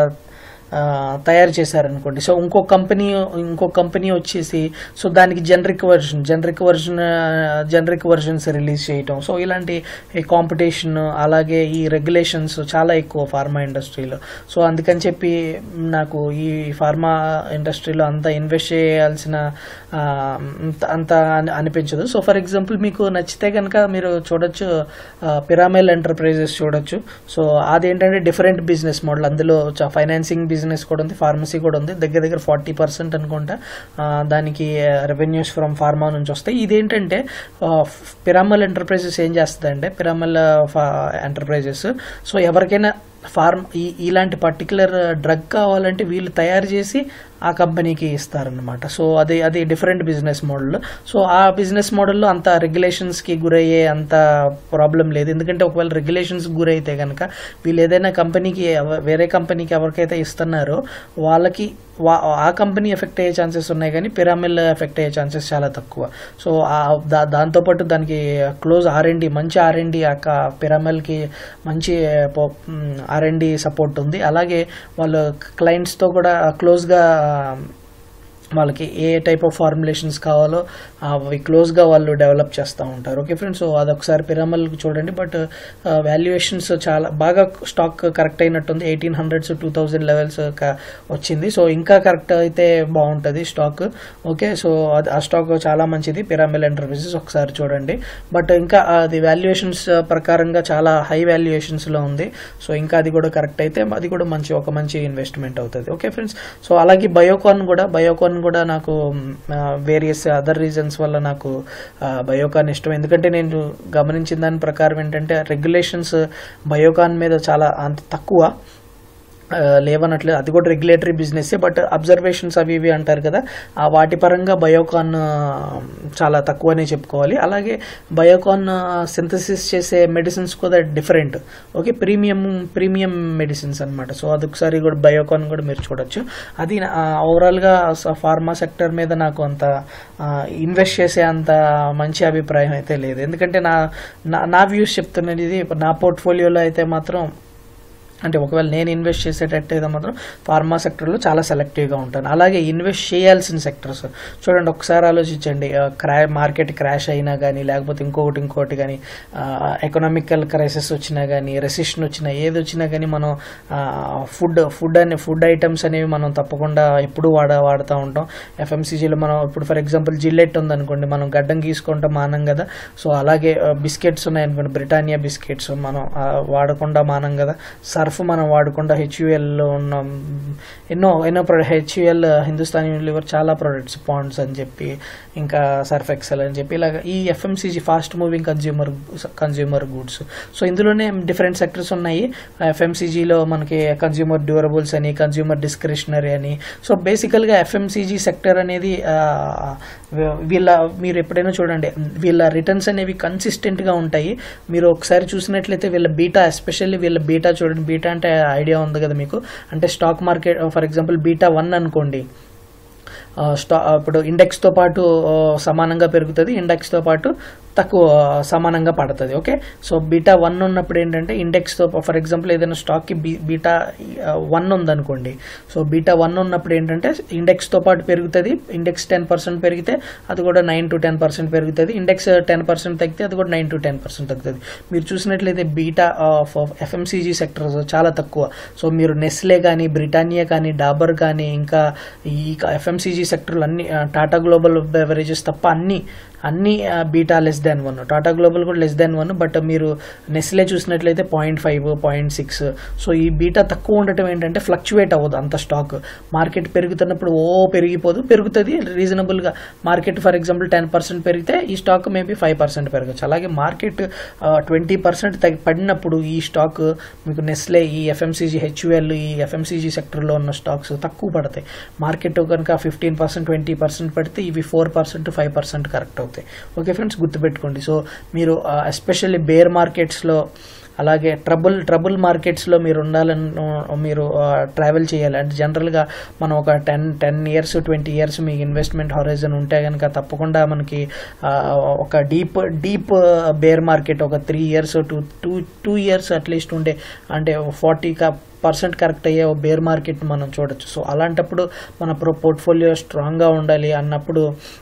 తయారు చేశారనుకోండి సో ఇంకో కంపెనీ ఇంకో కంపెనీ వచ్చేసి సో దానికి generic version generic version generic versions release చేయటం సో ఇలాంటి కాంపిటీషన్ అలాగే ఈ రెగ్యులేషన్స్ చాలా ఎక్కువ ఫార్మా ఇండస్ట్రీలో సో అందుకని చెప్పి నాకు ఈ ఫార్మా ఇండస్ట్రీలో అంత ఇన్వెస్ట్ చేయాల్సిన ఆ, అంత- అంత అని- అనిపించదు సో ఫర్ ఎగ్జాంపుల్ మీకు నచ్చితే కనుక మీరు చూడొచ్చు పిరామిల్ ఎంటర్ప్రైజెస్ చూడొచ్చు సో అదేంటంటే డిఫరెంట్ బిజినెస్ మోడల్ అందులో ఫైనాన్సింగ్ బిజినెస్ బిజినెస్ కూడా ఉంది ఫార్మసీ కూడా ఉంది దగ్గర దగ్గర ఫార్టీ పర్సెంట్ అనుకుంటా ఆ, దానికి రెవెన్యూస్ ఫ్రమ్ ఫార్మా నుంచి వస్తాయి ఇదేంటంటే పిరామల్ ఎంటర్ప్రైజెస్ ఏం చేస్తుందంటే పిరామల్ ఎంటర్ప్రైజెస్ సో ఎవరికైనా ఫార్మ్ ఈ ఇలాంటి పర్టికులర్ డ్రగ్ కావాలంటే వీళ్ళు తయారు చేసి ఆ కంపెనీకి ఇస్తారనమాట సో అది అది డిఫరెంట్ బిజినెస్ మోడల్ సో ఆ బిజినెస్ మోడల్లో అంత రెగ్యులేషన్స్కి గురయ్యే అంత ప్రాబ్లం లేదు ఎందుకంటే ఒకవేళ రెగ్యులేషన్స్ గురైతే కనుక వీళ్ళు ఏదైనా కంపెనీకి ఎవ- వేరే కంపెనీకి ఎవరికైతే ఇస్తున్నారో వాళ్ళకి వా- ఆ కంపెనీ ఎఫెక్ట్ అయ్యే ఛాన్సెస్ ఉన్నాయి కానీ పిరామిల్ ఎఫెక్ట్ అయ్యే ఛాన్సెస్ చాలా తక్కువ సో ఆ- దా- దాంతోపాటు దానికి క్లోజ్ ఆర్ఎండి మంచి ఆర్ఎండి ఆ పిరామిల్కి మంచి ఆర్ఎండి సపోర్ట్ ఉంది అలాగే వాళ్ళు క్లయింట్స్తో కూడా క్లోజ్గా వాళ్ళకి ఏ టైప్ ఆఫ్ ఫార్ములేషన్స్ కావాలో అవి క్లోజ్గా వాళ్ళు డెవలప్ చేస్తూ ఉంటారు ఓకే ఫ్రెండ్స్ సో అదొకసారి పిరామల్ చూడండి బట్ వాల్యుయేషన్స్ చాలా బాగా స్టాక్ కరెక్ట్ అయినట్టుంది eighteen hundreds two thousand levels వచ్చింది సో ఇంకా కరెక్ట్ అయితే బాగుంటుంది స్టాక్ ఓకే సో అది ఆ స్టాక్ చాలా మంచిది పిరామిల్ ఎంటర్ప్రైజెస్ ఒకసారి చూడండి బట్ ఇంకా అది వాల్యుయేషన్స్ ప్రకారంగా చాలా హై వాల్యుయేషన్స్లో ఉంది సో ఇంకా అది కూడా కరెక్ట్ అయితే అది కూడా మంచి ఒక మంచి ఇన్వెస్ట్మెంట్ అవుతుంది ఓకే ఫ్రెండ్స్ సో అలాగే బయోకాన్ కూడా బయోకాన్ కూడా నాకు వేరియస్ అదర్ రీజన్స్ వల్ల నాకు బయోకాన్ ఇష్టం ఎందుకంటే నేను గమనించిన దాని ప్రకారం ఏంటంటే రెగ్యులేషన్స్ బయోకాన్ మీద చాలా అంత తక్కువ ఆ, లేవనట్లేదు అది కూడా రెగ్యులేటరీ బిజినెస్ బట్ అబ్జర్వేషన్స్ అవి ఇవి అంటారు కదా ఆ వాటి పరంగా బయోకాన్ ఆ, చాలా తక్కువనే చెప్పుకోవాలి అలాగే బయోకాన్ సింథసిస్ చేసే మెడిసిన్స్ కూడా different okay premium premium medicines అన్నమాట సో అదొకసారి కూడా బయోకాన్ కూడా మీరు చూడొచ్చు అది ఓవరాల్గా ఫార్మా సెక్టర్ మీద నాకు అంత ఇన్వెస్ట్ చేసే అంత మంచి అభిప్రాయం అయితే లేదు ఎందుకంటే నా నా- నా వ్యూస్ చెప్తున్నది ఇది నా పోర్ట్ఫోలియోలో అయితే మాత్రం అంటే ఒకవేళ నేను ఇన్వెస్ట్ చేసేటట్టయితే మాత్రం ఫార్మా సెక్టర్లో చాలా సెలెక్టివ్గా ఉంటాను అలాగే ఇన్వెస్ట్ చేయాల్సిన సెక్టర్స్ చూడండి ఒకసారి ఆలోచించండి ఆ, క్రా మార్కెట్ క్రాష్ అయినా కానీ లేకపోతే ఇంకొకటి ఇంకొకటి కానీ ఎకనామికల్ క్రైసిస్ వచ్చినా కానీ రెసిషన్ వచ్చినా ఏది వచ్చినా కానీ మనం ఫుడ్ ఫుడ్ అనే ఫుడ్ ఐటమ్స్ అనేవి మనం తప్పకుండా ఎప్పుడు వాడ వాడుతూ ఉంటాం ఎఫ్ఎంసీజీలో మనం ఇప్పుడు ఫర్ ఎగ్జాంపుల్ జిల్లెట్ ఉందనుకోండి మనం గడ్డం గీసుకుంటే మానం కదా సో అలాగే బిస్కెట్స్ ఉన్నాయనుకోండి బ్రిటానియా బిస్కెట్స్ మనం ఆ, వాడకుండా మానం కదా సర్ఫ్ మనం వాడకుండా హెచ్యుఎల్లో ఉన్న ఎన్నో ఎన్నో ప్రొడక్ట్ హెచ్యుఎల్ హిందుస్థాన్ యూనిలివర్ చాలా ప్రొడక్ట్స్ పాండ్స్ అని చెప్పి ఇంకా సర్ఫ్ ఎక్సెల్ అని చెప్పి ఇలాగ ఈ FMCG fast moving consumer consumer goods so ఇందులోనే డిఫరెంట్ సెక్టర్స్ ఉన్నాయి ఎఫ్ఎంసీజీలో మనకి కన్జ్యూమర్ డ్యూరబుల్స్ అని కన్జ్యూమర్ డిస్క్రిషనరీ అని సో బేసికల్గా ఎఫ్ఎంసీజీ సెక్టర్ అనేది ఆ, వీళ్ళ మీరు ఎప్పుడైనా చూడండి వీళ్ళ రిటర్న్స్ అనేవి కన్సిస్టెంట్గా ఉంటాయి మీరు ఒకసారి చూసినట్లయితే వీళ్ళ బీటా ఎస్పెషల్లీ వీళ్ళ బీటా చూడండి బీటా అంటే ఐడియా ఉంది కదా మీకు అంటే stock market for example beta one అనుకోండి ఆ, స్టా ఇప్పుడు ఇండెక్స్తో పాటు ఆ, సమానంగా పెరుగుతుంది ఇండెక్స్తో పాటు తక్కువ ఆ, సమానంగా పడుతుంది ఓకే సో బీటా వన్ ఉన్నప్పుడు ఏంటంటే ఇండెక్స్తో ఫర్ ఎగ్జాంపుల్ ఏదైనా స్టాక్కి బీ బీటా వన్ ఉందనుకోండి సో బీటా వన్ ఉన్నప్పుడు ఏంటంటే ఇండెక్స్తో పాటు పెరుగుతుంది ఇండెక్స్ టెన్ పర్సెంట్ పెరిగితే అది కూడా నైన్ టు టెన్ పర్సెంట్ పెరుగుతుంది ఇండెక్స్ టెన్ పర్సెంట్ తగ్గితే అది కూడా నైన్ టు టెన్ పర్సెంట్ తగ్గుతుంది మీరు చూసినట్లయితే బీటా ఆఫ్ ఎఫ్ఎంసీజీ సెక్టర్స్ చాలా తక్కువ సో మీరు నెస్లే కానీ బ్రిటానియా కానీ డాబర్ కానీ ఇంకా ఈ ఎఫ్ఎంసీజీ సెక్టర్లు అన్ని ఆ, టాటా గ్లోబల్ బెవరేజెస్ తప్ప అన్ని అన్ని ఆ, beta less than one Tata Global కూడా లెస్ దాన్ వన్ బట్ మీరు నెస్లే చూసినట్లయితే point five point six so ఈ బీటా తక్కువ ఉండటం ఏంటంటే ఫ్లక్చువేట్ అవ్వదు అంత స్టాక్ మార్కెట్ పెరుగుతున్నప్పుడు ఓ పెరిగిపోదు పెరుగుతుంది రీజనబుల్గా market for example ten percent పెరిగితే ఈ స్టాక్ మేబీ ఫైవ్ పర్సెంట్ పెరగచ్చు అలాగే మార్కెట్ ట్వంటీ పర్సెంట్ తగ్గి పడినప్పుడు ఈ స్టాక్ మీకు నెస్లే ఈ ఎఫ్ఎంసీజీ హెచ్యుఎల్ ఈ ఎఫ్ఎంసీజీ సెక్టర్లో ఉన్న స్టాక్స్ తక్కువ పడతాయి మార్కెట్ కనుక ఫిఫ్టీన్ పర్సెంట్ ట్వంటీ పర్సెంట్ పడితే ఇవి four percent five percent correct అవుతాయి ఓకే ఫ్రెండ్స్ గుర్తుపెట్టుకోండి సో మీరు ఎస్పెషల్లీ బేర్ మార్కెట్స్లో అలాగే ట్రబుల్ ట్రబుల్ మార్కెట్స్లో మీరు ఉండాలని మీరు ట్రావెల్ చేయాలి అంటే జనరల్గా మనం ఒక ten ten years twenty years మీ ఇన్వెస్ట్మెంట్ హొరైజన్ ఉంటే కనుక తప్పకుండా మనకి ఆ, ఒక డీప్ డీప్ బేర్ మార్కెట్ ఒక three years two two two years at least ఉండే అంటే ఫార్టీ పర్సెంట్ కరెక్ట్ అయ్యే బేర్ మార్కెట్ మనం చూడొచ్చు సో అలాంటప్పుడు మన పోర్ట్ఫోలియో స్ట్రాంగ్గా ఉండాలి అన్నప్పుడు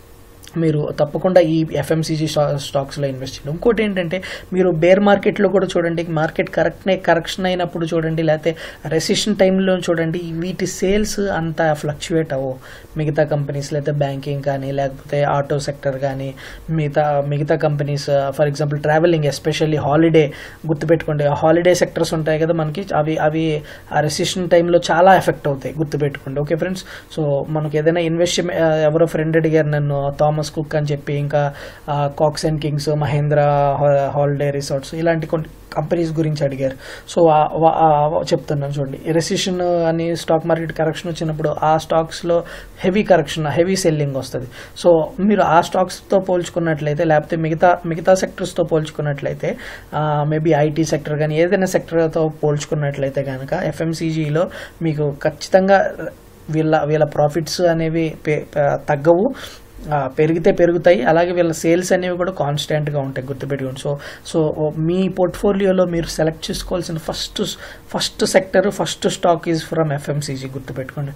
మీరు తప్పకుండా ఈ ఎఫ్ఎంసీజీ స్టాక్స్లో ఇన్వెస్ట్ చేయండి ఇంకోటి ఏంటంటే మీరు బేర్ మార్కెట్లో కూడా చూడండి మార్కెట్ కరెక్ట్ కరెక్షన్ అయినప్పుడు చూడండి లేకపోతే రెసిషన్ టైంలో చూడండి వీటి సేల్స్ అంత ఫ్లక్చువేట్ అవ్వవు మిగతా కంపెనీస్ లేకపోతే బ్యాంకింగ్ కానీ లేకపోతే ఆటో సెక్టర్ కానీ మిగతా మిగతా companies for example traveling especially holiday గుర్తుపెట్టుకోండి హాలిడే సెక్టర్స్ ఉంటాయి కదా మనకి అవి అవి ఆ రెసిషన్ టైంలో చాలా ఎఫెక్ట్ అవుతాయి గుర్తుపెట్టుకోండి ఓకే ఫ్రెండ్స్ సో మనకి ఏదైనా ఇన్వెస్ట్ ఎవరో ఫ్రెండ్ అడిగారు నన్ను థామస్ కుక్ అని చెప్పి ఇంకా Cox and Kings Mahindra holiday resorts ఇలాంటి కొన్ని కంపెనీస్ గురించి అడిగారు సో ఆ- వా- ఆ- చెప్తున్నాను చూడండి రెసిషన్ అని స్టాక్ మార్కెట్ కరెక్షన్ వచ్చినప్పుడు ఆ స్టాక్స్లో హెవీ కరెక్షన్ హెవీ సెల్లింగ్ వస్తుంది సో మీరు ఆ స్టాక్స్తో పోల్చుకున్నట్లయితే లేకపోతే మిగతా మిగతా సెక్టర్స్తో పోల్చుకున్నట్లయితే మేబీ ఐటీ సెక్టర్ కానీ ఏదైనా సెక్టర్తో పోల్చుకున్నట్లయితే కనుక ఎఫ్ఎంసీజీలో మీకు ఖచ్చితంగా వీళ్ళ వీళ్ళ ప్రాఫిట్స్ అనేవి పె- పె- తగ్గవు ఆ, పెరిగితే పెరుగుతాయి అలాగే వీళ్ళ సేల్స్ అనేవి కూడా కాన్స్టెంట్గా ఉంటాయి గుర్తుపెట్టుకోండి సో సో మీ పోర్ట్ఫోలియోలో మీరు సెలెక్ట్ చేసుకోవాల్సిన first first sector first stock is from FMCG గుర్తుపెట్టుకోండి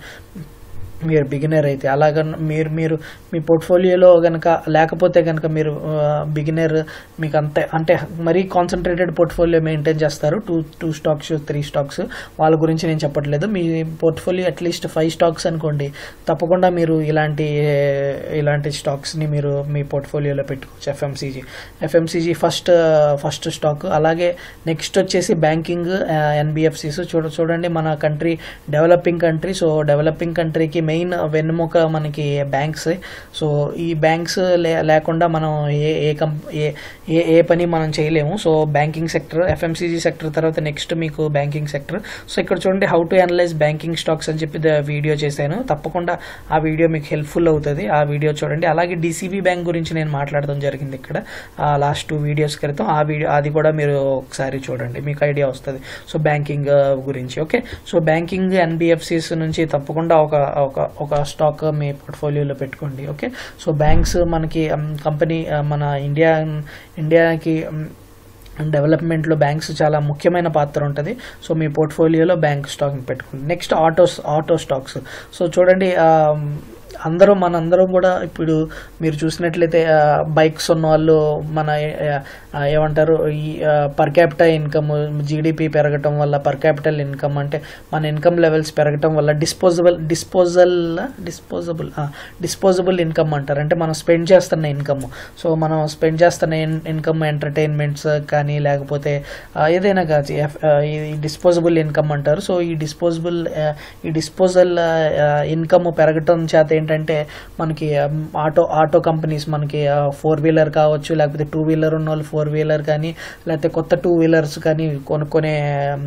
మీరు బిగినర్ అయితే అలాగ మీరు మీరు మీ పోర్ట్ఫోలియోలో కనుక లేకపోతే కనుక మీరు బిగినర్ మీకు అంతే అంటే మరీ కాన్సన్ట్రేటెడ్ పోర్ట్ఫోలియో మెయింటైన్ చేస్తారు two two stocks three stocks వాళ్ళ గురించి నేను చెప్పట్లేదు మీ పోర్ట్ఫోలియో అట్లీస్ట్ ఫైవ్ స్టాక్స్ అనుకోండి తప్పకుండా మీరు ఇలాంటి ఇలాంటి స్టాక్స్ని మీరు మీ పోర్ట్ఫోలియోలో పెట్టుకోవచ్చు FMCG FMCG first first stock అలాగే నెక్స్ట్ వచ్చేసి బ్యాంకింగ్ ఎన్బిఎఫ్సిస్ చూడ చూడండి మన country developing country so developing కంట్రీకి మెయిన్ వెన్నెముక మనకి బ్యాంక్స్ సో ఈ బ్యాంక్స్ లేకుండా మనం ఏ ఏ కంప్ ఏ ఏ ఏ పని మనం చేయలేము so banking sector FMCG sector తర్వాత నెక్స్ట్ మీకు బ్యాంకింగ్ సెక్టర్ సో ఇక్కడ చూడండి how to analyse banking stocks అని చెప్పి ద- వీడియో చేశాను తప్పకుండా ఆ వీడియో మీకు హెల్ప్ఫుల్ అవుతుంది ఆ వీడియో చూడండి అలాగే డిసిబి బ్యాంక్ గురించి నేను మాట్లాడడం జరిగింది ఇక్కడ లాస్ట్ టూ వీడియోస్ క్రితం ఆ వీడియో అది కూడా మీరు ఒకసారి చూడండి మీకు ఐడియా వస్తుంది సో బ్యాంకింగ్ గురించి ఓకే సో బ్యాంకింగ్ ఎన్బిఎఫ్సిస్ నుంచి తప్పకుండా ఒక ఒక ఒక స్టాక్ మీ పోర్ట్ఫోలియోలో పెట్టుకోండి ఓకే సో బ్యాంక్స్ మనకి కంపెనీ మన ఇండియా ఇండియాకి మ్, డెవలప్మెంట్లో బ్యాంక్స్ చాలా ముఖ్యమైన పాత్ర ఉంటుంది సో మీ పోర్ట్ఫోలియోలో బ్యాంక్ స్టాక్ పెట్టుకోండి next autos auto stocks so చూడండి ఆ, అందరూ మనందరం కూడా ఇప్పుడు మీరు చూసినట్లయితే బైక్స్ ఉన్న వాళ్ళు మన ఆ, ఆ, ఏమంటారు ఈ పర్ క్యాపిటల్ ఇన్కమ్ జీడిపి పెరగటం వల్ల పర్ క్యాపిటల్ ఇన్కమ్ అంటే మన ఇన్కమ్ లెవెల్స్ పెరగటం వల్ల disposable disposal disposable disposable income అంటారు అంటే మనం స్పెండ్ చేస్తున్న ఇన్కమ్ సో మనం స్పెండ్ చేస్తున్న ఇన్కమ్ ఎంటర్టైన్మెంట్స్ కానీ లేకపోతే ఆ, ఏదైనా కాదు ఎఫ్- ఆ, ఈ డిస్పోజబుల్ ఇన్కమ్ అంటారు సో ఈ డిస్పోజబుల్ ఈ డిస్పోజల్ ఇన్కమ్ పెరగటం చేత ఏంటంటే మనకి um, ఆటో ఆటో కంపెనీస్ మనకి ఫోర్ వీలర్ కావచ్చు లేకపోతే టూ వీలర్ ఉన్న వాళ్ళు ఫోర్ వీలర్ కానీ లేకపోతే కొత్త టూ వీలర్స్ కానీ కొనుక్కునే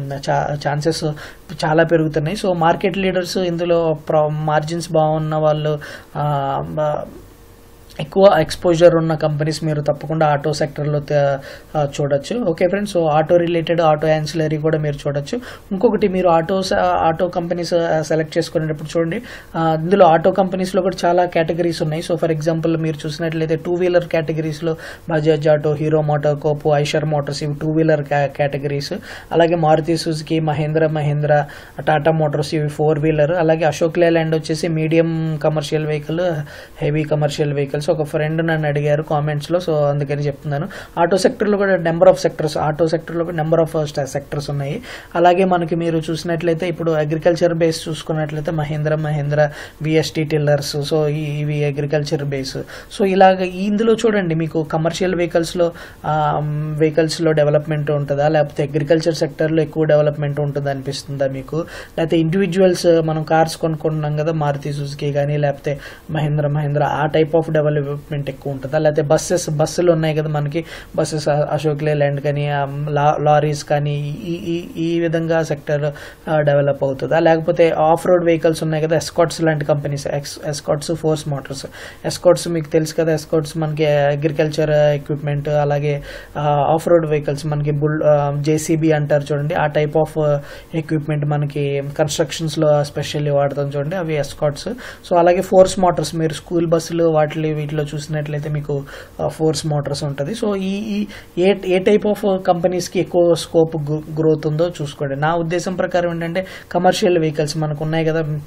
ఛాన్సెస్ చాలా పెరుగుతున్నాయి సో మార్కెట్ లీడర్స్ ఇందులో మార్జిన్స్ బాగున్న వాళ్ళు ఆ, బ- ఎక్కువ ఎక్స్పోజర్ ఉన్న కంపెనీస్ మీరు తప్పకుండా ఆటో సెక్టర్లో చూడొచ్చు okay friends so auto related auto ancillary కూడా మీరు చూడొచ్చు ఇంకొకటి మీరు ఆటో ఆటో కంపెనీస్ సెలెక్ట్ చేసుకునేటప్పుడు చూడండి ఆ, ఇందులో ఆటో కంపెనీస్లో కూడా చాలా కేటగిరీస్ ఉన్నాయి సో ఫర్ ఎగ్జాంపుల్ మీరు చూసినట్లయితే టూ వీలర్ కేటగిరీస్లో Bajaj auto Hero Motor Corp Eicher Motors ఇవి టూ వీలర్ కేటగిరీస్ అలాగే మారుతి సుజుకి మహేంద్ర మహేంద్ర టాటా మోటార్స్ ఇవి ఫోర్ వీలర్ అలాగే అశోక్ లేలాండ్ వచ్చేసి medium commercial vehicle heavy commercial vehicles ఒక ఫ్రెండ్ నన్ను అడిగారు కామెంట్స్ లో సో అందుకని చెప్తున్నాను ఆటో సెక్టర్ లో కూడా number of sectors auto sector లో కూడా నెంబర్ ఆఫ్ సెక్టర్స్ ఉన్నాయి అలాగే మనకి మీరు చూసినట్లయితే ఇప్పుడు అగ్రికల్చర్ బేస్ చూసుకున్నట్లయితే Mahindra Mahindra VST tillers so ఈ- ఇవి అగ్రికల్చర్ బేస్ సో ఇలాగ ఇందులో చూడండి మీకు కమర్షియల్ వెహికల్స్ లో వెహికల్స్ లో డెవలప్మెంట్ ఉంటుందా లేకపోతే అగ్రికల్చర్ సెక్టర్ లో ఎక్కువ డెవలప్మెంట్ ఉంటుంది అనిపిస్తుందా మీకు లేకపోతే ఇండివిజువల్స్ మనం కార్స్ కొనుక్కుంటున్నాం కదా మారుతి సుజుకి కానీ లేకపోతే మహేంద్ర మహేంద్ర ఆ టైప్ ఆఫ్ డెవలప్మెంట్ ఎక్కువ ఉంటుందా లేకపోతే బస్సెస్ బస్సులు ఉన్నాయి కదా మనకి బస్సెస్ అశోక్ లేలాండ్ కానీ ఆ, లా- లారీస్ కానీ ఈ ఈ ఈ విధంగా సెక్టర్ డెవలప్ అవుతుందా లేకపోతే ఆఫ్ రోడ్ వెహికల్స్ ఉన్నాయి కదా ఎస్కాట్స్ లాంటి companies Escorts Force Motors Escorts మీకు తెలుసు కదా ఎస్కాట్స్ మనకి అగ్రికల్చర్ ఎక్విప్మెంట్ అలాగే ఆఫ్ రోడ్ వెహికల్స్ మనకి బుల్ జేసీబీ అంటారు చూడండి ఆ టైప్ ఆఫ్ ఎక్విప్మెంట్ మనకి కన్స్ట్రక్షన్స్ లో స్పెషల్లీ వాడతాం చూడండి అవి ఎస్కాట్స్ సో అలాగే ఫోర్స్ మోటార్స్ మీరు స్కూల్ బస్సులు వాటిలో వీటిలో చూసినట్లయితే మీకు ఫోర్స్ మోటార్స్ ఉంటుంది సో ఈ ఈ ఏ ఏ టైప్ ఆఫ్ కంపెనీస్ కి ఎక్కువ స్కోప్ గ్రోత్ ఉందో చూసుకోండి నా ఉద్దేశం ప్రకారం ఏంటంటే కమర్షియల్ వెహికల్స్ మనకు ఉన్నాయి కదా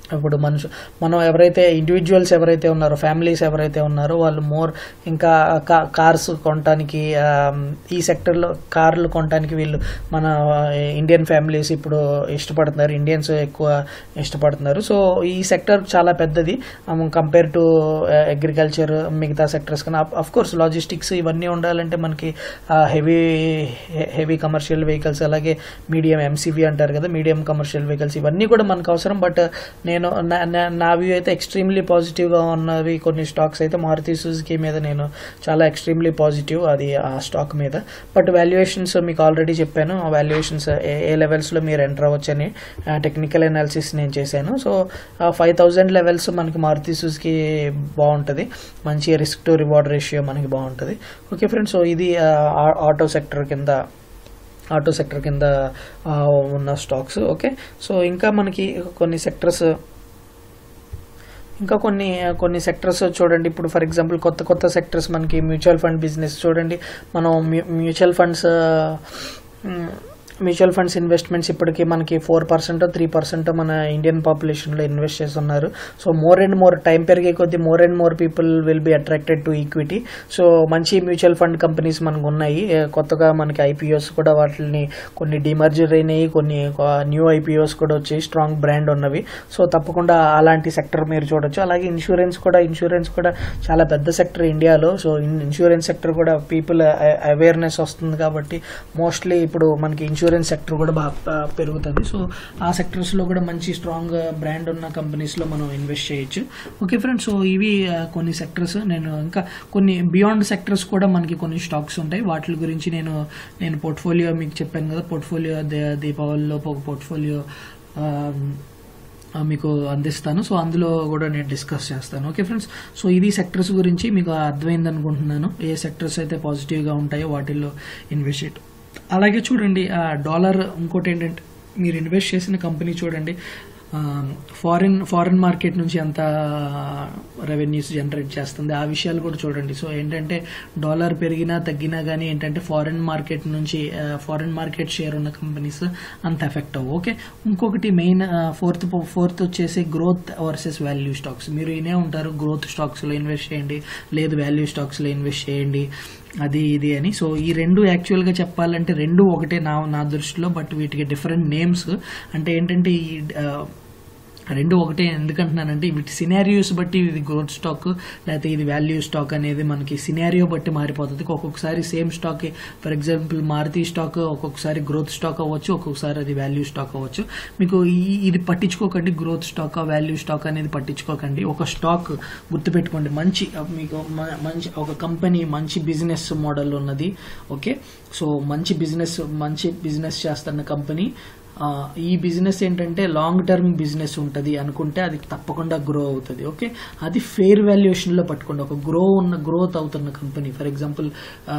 ఇప్పుడు మనుషు మనం ఎవరైతే ఇండివిజువల్స్ ఎవరైతే ఉన్నారో ఫ్యామిలీస్ ఎవరైతే ఉన్నారో వాళ్ళు మోర్ ఇంకా కా- కార్స్ కొనడానికి ఆ, ఈ సెక్టర్లో కార్లు కొనడానికి వీళ్ళు మన ఇండియన్ ఫ్యామిలీస్ ఇప్పుడు ఇష్టపడుతున్నారు ఇండియన్స్ ఎక్కువ ఇష్టపడుతున్నారు సో ఈ సెక్టర్ చాలా పెద్దది కంపేర్ టు అగ్రికల్చర్ మిగతా సెక్టర్స్ కన్నా అఫ్ కోర్స్ లాజిస్టిక్స్ ఇవన్నీ ఉండాలంటే మనకి హెవీ హెవీ కమర్షియల్ వెహికల్స్ అలాగే మీడియం ఎంసీవీ అంటారు కదా మీడియం కమర్షియల్ వెహికల్స్ ఇవన్నీ కూడా మనకు అవసరం బట్ నేను నా- నా- నా వ్యూ అయితే ఎక్స్ట్రీమ్లీ పాజిటివ్గా ఉన్నవి కొన్ని స్టాక్స్ అయితే మారుతి సుజుకి మీద నేను చాలా ఎక్స్ట్రీమ్లీ పాజిటివ్ అది ఆ స్టాక్ మీద బట్ వాల్యుయేషన్స్ మీకు ఆల్రెడీ చెప్పాను ఆ వాల్యుయేషన్స్ ఏ ఏ లెవెల్స్లో మీరు ఎంటర్ అవ్వచ్చని టెక్నికల్ అనాలిసిస్ నేను చేశాను సో ఫైవ్ థౌజండ్ లెవెల్స్ మనకి మారుతి సుజుకి బాగుంటుంది మంచి రిస్క్ టు రివార్డ్ రేషియో మనకి బాగుంటుంది ఓకే ఫ్రెండ్స్ సో ఇది ఆటో సెక్టర్ కింద ఆటో సెక్టర్ కింద ఆ, ఉన్న స్టాక్స్ ఓకే సో ఇంకా మనకి కొన్ని సెక్టర్స్ ఇంకా కొన్ని కొన్ని సెక్టర్స్ చూడండి ఇప్పుడు ఫర్ ఎగ్జాంపుల్ కొత్త కొత్త సెక్టర్స్ మనకి మ్యూచువల్ ఫండ్ బిజినెస్ చూడండి మనం mutual funds mutual funds investments ఇప్పటికి మనకి ఫోర్ పర్సెంట్ త్రీ పర్సెంట్ మన ఇండియన్ పాపులేషన్లో ఇన్వెస్ట్ చేస్తున్నారు so more and more time పెరిగే కొద్దీ more and more people will be attracted to equity so మంచి మ్యూచువల్ ఫండ్ కంపెనీస్ మనకు ఉన్నాయి ఏ, కొత్తగా మనకి ఐపీఓస్ కూడా వాటిని కొన్ని డిమర్జర్ అయినాయి కొన్ని న్యూ ఐపీఓస్ కూడా వచ్చాయి స్ట్రాంగ్ బ్రాండ్ ఉన్నవి సో తప్పకుండా అలాంటి సెక్టర్ మీరు చూడొచ్చు అలాగే ఇన్సూరెన్స్ కూడా ఇన్సూరెన్స్ కూడా చాలా పెద్ద సెక్టర్ ఇండియాలో సో ఇన్సూరెన్స్ సెక్టర్ కూడా పీపుల్ అవేర్నెస్ వస్తుంది కాబట్టి మోస్ట్లీ ఇప్పుడు మనకి ఇన్సూరెన్స్ సెక్టర్ కూడా బాగా ప- పెరుగుతుంది సో ఆ సెక్టర్స్ లో కూడా మంచి స్ట్రాంగ్ బ్రాండ్ ఉన్న కంపెనీస్ లో మనం ఇన్వెస్ట్ చేయొచ్చు ఓకే ఫ్రెండ్స్ సో ఇవి ఆ, కొన్ని సెక్టర్స్ నేను ఇంకా కొన్ని బియాండ్ సెక్టర్స్ కూడా మనకి కొన్ని స్టాక్స్ ఉంటాయి వాటి గురించి నేను నేను పోర్ట్ఫోలియో మీకు చెప్పాను కదా పోర్ట్ఫోలియో దీపావళిలో ఒక పోర్ట్ఫోలియో ఆ, మీకు అందిస్తాను సో అందులో కూడా నేను డిస్కస్ చేస్తాను ఓకే ఫ్రెండ్స్ సో ఇది సెక్టర్స్ గురించి మీకు అర్థమైంది అనుకుంటున్నాను ఏ సెక్టర్స్ అయితే పాజిటివ్గా ఉంటాయో వాటిల్లో ఇన్వెస్ట్ చేయటం అలాగే చూడండి ఆ డాలర్ ఇంకోటి ఏంటంటే మీరు ఇన్వెస్ట్ చేసిన కంపెనీ చూడండి ఫారిన్ ఫారిన్ మార్కెట్ నుంచి ఎంత రెవెన్యూస్ జనరేట్ చేస్తుంది ఆ విషయాలు కూడా చూడండి సో ఏంటంటే డాలర్ పెరిగినా తగ్గినా కానీ ఏంటంటే ఫారిన్ మార్కెట్ నుంచి ఫారిన్ మార్కెట్ షేర్ ఉన్న కంపెనీస్ అంత ఎఫెక్ట్ అవ్వు ఓకే ఇంకొకటి మెయిన్ ఫోర్త్ ఫోర్త్ వచ్చేసి గ్రోత్ వర్సెస్ వాల్యూ స్టాక్స్ మీరు ఇనే ఉంటారు గ్రోత్ స్టాక్స్ లో ఇన్వెస్ట్ చేయండి లేదు వాల్యూ స్టాక్స్ లో ఇన్వెస్ట్ చేయండి అది ఇది అని సో ఈ రెండు యాక్చువల్ గా చెప్పాలంటే రెండు ఒకటే నా నా దృష్టిలో బట్ వీటికి డిఫరెంట్ నేమ్స్ అంటే ఏంటంటే ఈ ఆ, రెండు ఒకటే ఎందుకంటున్నానంటే వీటి సినారియోస్ బట్టి ఇది గ్రోత్ స్టాక్ లేకపోతే ఇది వాల్యూ స్టాక్ అనేది మనకి సినారియో బట్టి మారిపోతుంది ఒక్కొక్కసారి same stock for example Maruti stock ఒక్కొక్కసారి గ్రోత్ స్టాక్ అవ్వచ్చు ఒక్కొక్కసారి అది వాల్యూ స్టాక్ అవ్వచ్చు మీకు ఈ ఇది పట్టించుకోకండి గ్రోత్ స్టాక్ వాల్యూ స్టాక్ అనేది పట్టించుకోకండి ఒక స్టాక్ గుర్తుపెట్టుకోండి మంచి మీకు మ- మంచి ఒక కంపెనీ మంచి బిజినెస్ మోడల్ ఉన్నది ఓకే సో మంచి బిజినెస్ మంచి బిజినెస్ చేస్తున్న కంపెనీ ఆ, ఈ బిజినెస్ ఏంటంటే లాంగ్ టర్మ్ బిజినెస్ ఉంటుంది అనుకుంటే అది తప్పకుండా గ్రో అవుతుంది ఓకే అది ఫెయిర్ వాల్యుయేషన్లో పట్టుకోండి ఒక గ్రో ఉన్న గ్రోత్ అవుతున్న company for example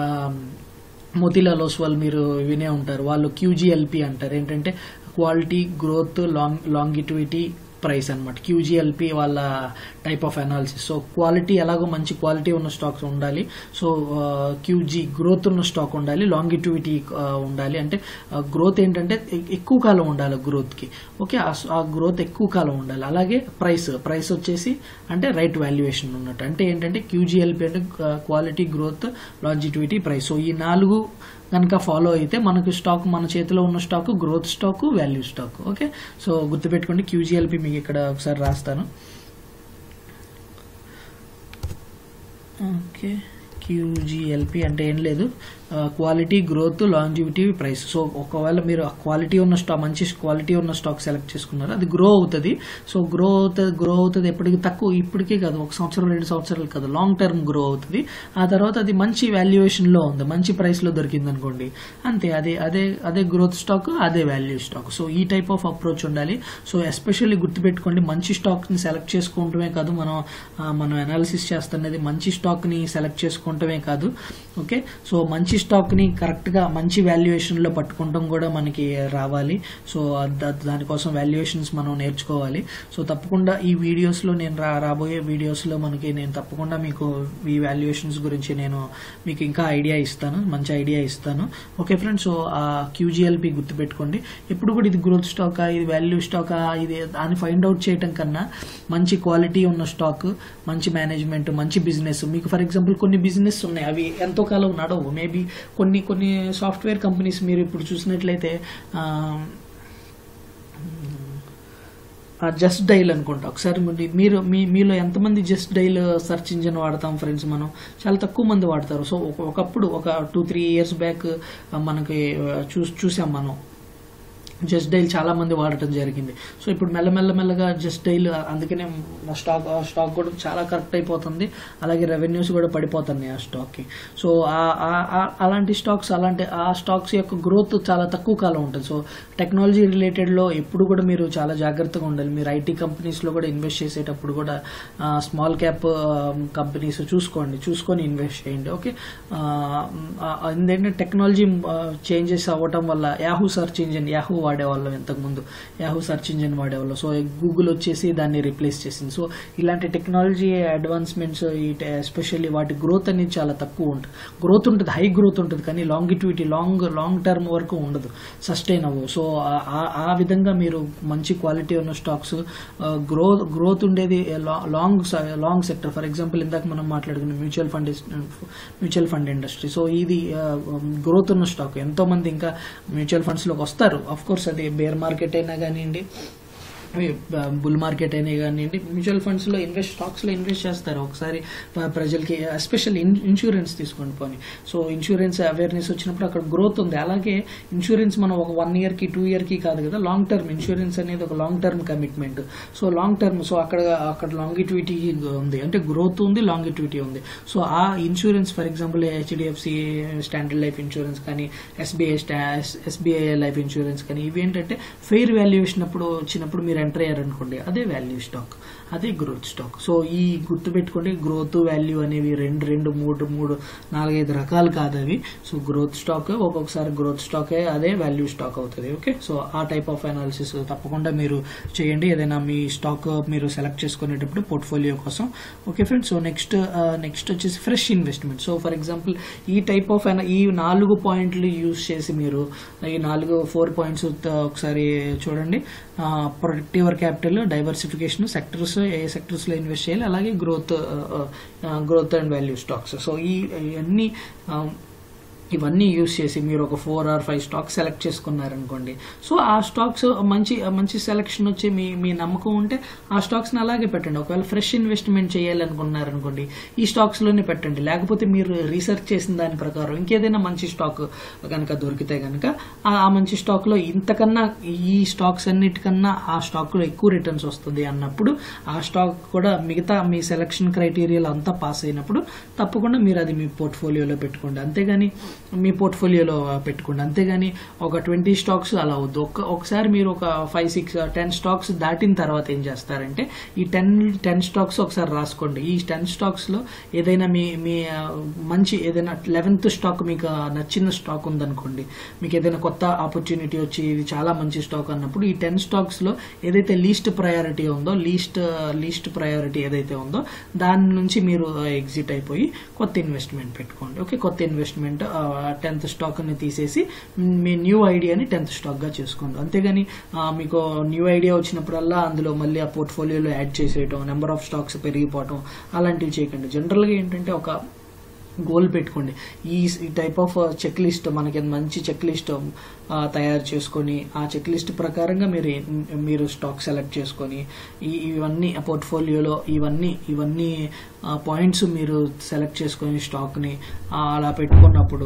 Motilal Oswal మీరు వినే ఉంటారు వాళ్ళు క్యూజీఎల్పి అంటారు ఏంటంటే quality growth long longevity price అనమాట క్యూజీఎల్పి వాళ్ళ type of analysis so quality ఎలాగో మంచి క్వాలిటీ ఉన్న స్టాక్స్ ఉండాలి సో క్యూజీ గ్రోత్ ఉన్న స్టాక్ ఉండాలి లాంగిటివిటీ ఉండాలి అంటే గ్రోత్ ఏంటంటే ఎ- ఎక్కువ కాలం ఉండాలి గ్రోత్ కి ఓకే ఆ గ్రోత్ ఎక్కువ కాలం ఉండాలి అలాగే ప్రైస్ ప్రైస్ వచ్చేసి అంటే రైట్ వాల్యుయేషన్ ఉన్నట్టు అంటే ఏంటంటే క్యూజీఎల్పి అంటే quality growth longevity price so ఈ నాలుగు కనుక ఫాలో అయితే మనకు స్టాక్ మన చేతిలో ఉన్న stock growth stock value stock okay so గుర్తుపెట్టుకోండి క్యూజీఎల్పి మీకు ఇక్కడ ఒకసారి రాస్తాను ఓకే క్యూజీఎల్పి అంటే ఏం లేదు quality growth longevity price so ఒకవేళ మీరు క్వాలిటీ ఉన్న స్టాక్ మంచి క్వాలిటీ ఉన్న స్టాక్ సెలెక్ట్ చేసుకున్నారు అది గ్రో అవుతుంది సో గ్రో అవుతుంది గ్రో అవుతుంది ఎప్పటికీ తక్కువ ఇప్పటికే కాదు ఒక సంవత్సరం రెండు సంవత్సరాలు కాదు లాంగ్ టర్మ్ గ్రో అవుతుంది ఆ తర్వాత అది మంచి వాల్యుయేషన్ లో ఉంది మంచి ప్రైస్ లో దొరికింది అనుకోండి అంతే అదే అదే అదే గ్రోత్ స్టాక్ అదే వాల్యూ స్టాక్ సో ఈ టైప్ ఆఫ్ అప్రోచ్ ఉండాలి సో ఎస్పెషల్లీ గుర్తుపెట్టుకోండి మంచి స్టాక్ ని సెలెక్ట్ చేసుకోవటమే కాదు మనం ఆ, మనం అనాలిసిస్ చేస్తున్నది మంచి స్టాక్ ని సెలెక్ట్ చేసుకోవటమే కాదు ఓకే సో మంచి స్టాక్ని కరెక్ట్గా మంచి వాల్యుయేషన్లో పట్టుకుంటాం కూడా మనకి రావాలి సో దా- దానికోసం వాల్యుయేషన్స్ మనం నేర్చుకోవాలి సో తప్పకుండా ఈ వీడియోస్లో నేను రా రాబోయే వీడియోస్లో మనకి నేను తప్పకుండా మీకు ఈ వాల్యుయేషన్స్ గురించి నేను మీకు ఇంకా ఐడియా ఇస్తాను మంచి ఐడియా ఇస్తాను ఓకే ఫ్రెండ్స్ సో ఆ క్యూజిఎల్పి గుర్తుపెట్టుకోండి ఎప్పుడు కూడా ఇది గ్రోత్ స్టాకా ఇది వాల్యూ స్టాకా ఇది అని ఫైండ్ అవుట్ చేయటం కన్నా మంచి క్వాలిటీ ఉన్న స్టాక్ మంచి మేనేజ్మెంట్ మంచి బిజినెస్ మీకు ఫర్ ఎగ్జాంపుల్ కొన్ని బిజినెస్ ఉన్నాయి అవి ఎంతో కాలం నడవు మేబీ కొన్ని కొన్ని సాఫ్ట్వేర్ కంపెనీస్ మీరు ఇప్పుడు చూసినట్లయితే ఆ, జస్ట్ డైల్ అనుకుంటా ఒకసారి మీరు- మీరు మీ మీలో ఎంతమంది జస్ట్ డైల్ సెర్చ్ ఇంజిన్ వాడతాం ఫ్రెండ్స్ మనం చాలా తక్కువ మంది వాడతారు సో ఒక- ఒకప్పుడు ఒక టూ త్రీ ఇయర్స్ బ్యాక్ మనకి ఆ, చూ చూసాం మనం జస్ట్ డైల్ చాలా మంది వాడటం జరిగింది సో ఇప్పుడు మెల్లమెల్ల మెల్లగా జస్ట్ డైల్ అందుకనే నా స్టాక్ ఆ స్టాక్ కూడా చాలా కరెక్ట్ అయిపోతుంది అలాగే రెవెన్యూస్ కూడా పడిపోతున్నాయి ఆ స్టాక్కి సో ఆ- ఆ- ఆ- అలాంటి స్టాక్స్ అలాంటి ఆ స్టాక్స్ యొక్క గ్రోత్ చాలా తక్కువ కాలం ఉంటుంది సో టెక్నాలజీ రిలేటెడ్లో ఎప్పుడు కూడా మీరు చాలా జాగ్రత్తగా ఉండాలి మీరు ఐటీ కంపెనీస్లో కూడా ఇన్వెస్ట్ చేసేటప్పుడు కూడా స్మాల్ క్యాప్ కంపెనీస్ చూసుకోండి చూసుకొని ఇన్వెస్ట్ చేయండి ఓకే ఏంటంటే టెక్నాలజీ చేంజెస్ అవ్వటం వల్ల యాహూ సర్చ్ ఇంజిన్ యాహూ వాడేవాళ్ళం ఇంతకుముందు యాహూ సర్చ్ ఇంజిన్ వాడేవాళ్ళం సో గూగుల్ వచ్చేసి దాన్ని రీప్లేస్ చేసింది సో ఇలాంటి టెక్నాలజీ అడ్వాన్స్మెంట్స్ ఈ ఎస్పెషల్లీ వాటి గ్రోత్ అనేది చాలా తక్కువ ఉంటుంది గ్రోత్ ఉంటుంది హై గ్రోత్ ఉంటుంది కానీ లాంగిట్విటీ లాంగ్ లాంగ్ టర్మ్ వరకు ఉండదు సస్టైన్ అవ్వవు సో ఆ- ఆ- ఆ విధంగా మీరు మంచి క్వాలిటీ ఉన్న స్టాక్స్ గ్రోత్ గ్రోత్ ఉండేది long long sector for example ఇందాక మనం మాట్లాడుకున్న mutual fund mutual fund industry so ఇది గ్రోత్ ఉన్న స్టాక్ ఎంతో మంది ఇంకా మ్యూచువల్ ఫండ్స్ లోకి వస్తారు అఫ్ కోర్స్ అది బేర్ మార్కెట్ అయినా కానివ్వండి బుల్ మార్కెట్ అయినా కానివ్వండి మ్యూచువల్ ఫండ్స్ లో ఇన్వెస్ట్ స్టాక్స్ లో ఇన్వెస్ట్ చేస్తారు ఒకసారి ప- ప్రజలకి ఎస్పెషల్ ఇన్సూరెన్స్ తీసుకోండి పోనీ సో ఇన్సూరెన్స్ అవేర్నెస్ వచ్చినప్పుడు అక్కడ గ్రోత్ ఉంది అలాగే ఇన్సూరెన్స్ మనం ఒక వన్ ఇయర్ కి టూ ఇయర్ కి కాదు కదా లాంగ్ టర్మ్ ఇన్సూరెన్స్ అనేది ఒక long term commitment so long term so అక్కడ అక్కడ లాంగిట్విటీ ఉంది అంటే గ్రోత్ ఉంది లాంగిట్విటీ ఉంది సో ఆ insurance for example HDFC Standard Life Insurance కానీ ఎస్బీఐ ఎస్బీఐ లైఫ్ ఇన్సూరెన్స్ కానీ ఇవి ఏంటంటే ఫెయిర్ వాల్యుయేషన్ అప్పుడు వచ్చినప్పుడు మీరు ఎంటర్ అయ్యారనుకోండి అదే వాల్యూ స్టాక్ అదే గ్రోత్ స్టాక్ సో ఈ గుర్తుపెట్టుకోండి గ్రోత్ వాల్యూ అనేవి రెండు రెండు మూడు మూడు నాలుగైదు రకాలు కాదు అవి సో గ్రోత్ స్టాక్ ఒక్కొక్కసారి గ్రోత్ స్టాక్ అదే వాల్యూ స్టాక్ అవుతుంది ఓకే సో ఆ టైప్ ఆఫ్ అనాలిసిస్ తప్పకుండా మీరు చేయండి ఏదైనా మీ స్టాక్ మీరు సెలెక్ట్ చేసుకునేటప్పుడు పోర్ట్ఫోలియో కోసం okay friends so next next వచ్చేసి fresh investment so for example ఈ టైప్ ఆఫ్ ఈ నాలుగు పాయింట్లు యూజ్ చేసి మీరు ఈ నాలుగు ఫోర్ పాయింట్స్ ఒకసారి చూడండి ప్రొడక్టివ్ క్యాపిటల్ డైవర్సిఫికేషన్ సెక్టర్స్ ఏ సెక్టర్స్ లో ఇన్వెస్ట్ చేయాలి అలాగే growth growth and value stocks so ఈ ఇవన్నీ ఆ, ఇవన్నీ యూస్ చేసి మీరు ఒక four or five stocks select చేసుకున్నారనుకోండి సో ఆ స్టాక్స్ మంచి మంచి సెలెక్షన్ వచ్చి మీ మీ నమ్మకం ఉంటే ఆ స్టాక్స్ని అలాగే పెట్టండి ఒకవేళ ఫ్రెష్ ఇన్వెస్ట్మెంట్ చేయాలనుకున్నారనుకోండి ఈ స్టాక్స్లోనే పెట్టండి లేకపోతే మీరు రీసెర్చ్ చేసిన దాని ప్రకారం ఇంకేదైనా మంచి స్టాక్ కనుక దొరికితే కనుక ఆ ఆ మంచి స్టాక్లో ఇంతకన్నా ఈ స్టాక్స్ అన్నిటికన్నా ఆ స్టాక్లో ఎక్కువ రిటర్న్స్ వస్తుంది అన్నప్పుడు ఆ స్టాక్ కూడా మిగతా మీ సెలక్షన్ క్రైటీరియాలో అంతా పాస్ అయినప్పుడు తప్పకుండా మీరు అది మీ పోర్ట్ఫోలియోలో పెట్టుకోండి అంతేగాని మీ పోర్ట్ఫోలియోలో పెట్టుకోండి అంతేగాని ఒక ట్వంటీ స్టాక్స్ అలా వద్దు ఒక ఒకసారి మీరు ఒక ఫైవ్ సిక్స్ టెన్ స్టాక్స్ దాటిన తర్వాత ఏం చేస్తారంటే ఈ టెన్ టెన్ స్టాక్స్ ఒకసారి రాసుకోండి ఈ టెన్ స్టాక్స్ లో ఏదైనా మీ మీ ఆ, మంచి ఏదైనా లెవెన్త్ స్టాక్ మీకు ఆ, నచ్చిన స్టాక్ ఉందనుకోండి మీకు ఏదైనా కొత్త ఆపర్చునిటీ వచ్చి ఇది చాలా మంచి స్టాక్ అన్నప్పుడు ఈ టెన్ స్టాక్స్ లో ఏదైతే లీస్ట్ ప్రయారిటీ ఉందో లీస్ట్ లీస్ట్ ప్రయారిటీ ఏదైతే ఉందో దాని నుంచి మీరు ఎగ్జిట్ అయిపోయి కొత్త ఇన్వెస్ట్మెంట్ పెట్టుకోండి ఓకే కొత్త ఇన్వెస్ట్మెంట్ టెన్త్ స్టాక్ ని తీసేసి మీ న్యూ ఐడియాని టెన్త్ స్టాక్ గా చేసుకోండి అంతేగాని ఆ, మీకు న్యూ ఐడియా వచ్చినప్పుడల్లా అందులో మళ్ళీ ఆ పోర్ట్ఫోలియోలో యాడ్ చేసేయటం నెంబర్ ఆఫ్ స్టాక్స్ పెరిగిపోవటం అలాంటివి చేయకండి జనరల్ గా ఏంటంటే ఒక గోల్ పెట్టుకోండి ఈ ఈ టైప్ ఆఫ్ చెక్ లిస్ట్ మనకి మంచి చెక్ లిస్ట్ తయారు చేసుకొని ఆ చెక్ లిస్ట్ ప్రకారంగా మీరు మీరు స్టాక్ సెలెక్ట్ చేసుకొని ఈ ఇవన్నీ పోర్ట్ఫోలియోలో ఇవన్నీ ఇవన్నీ పాయింట్స్ మీరు సెలెక్ట్ చేసుకొని స్టాక్ని అలా పెట్టుకున్నప్పుడు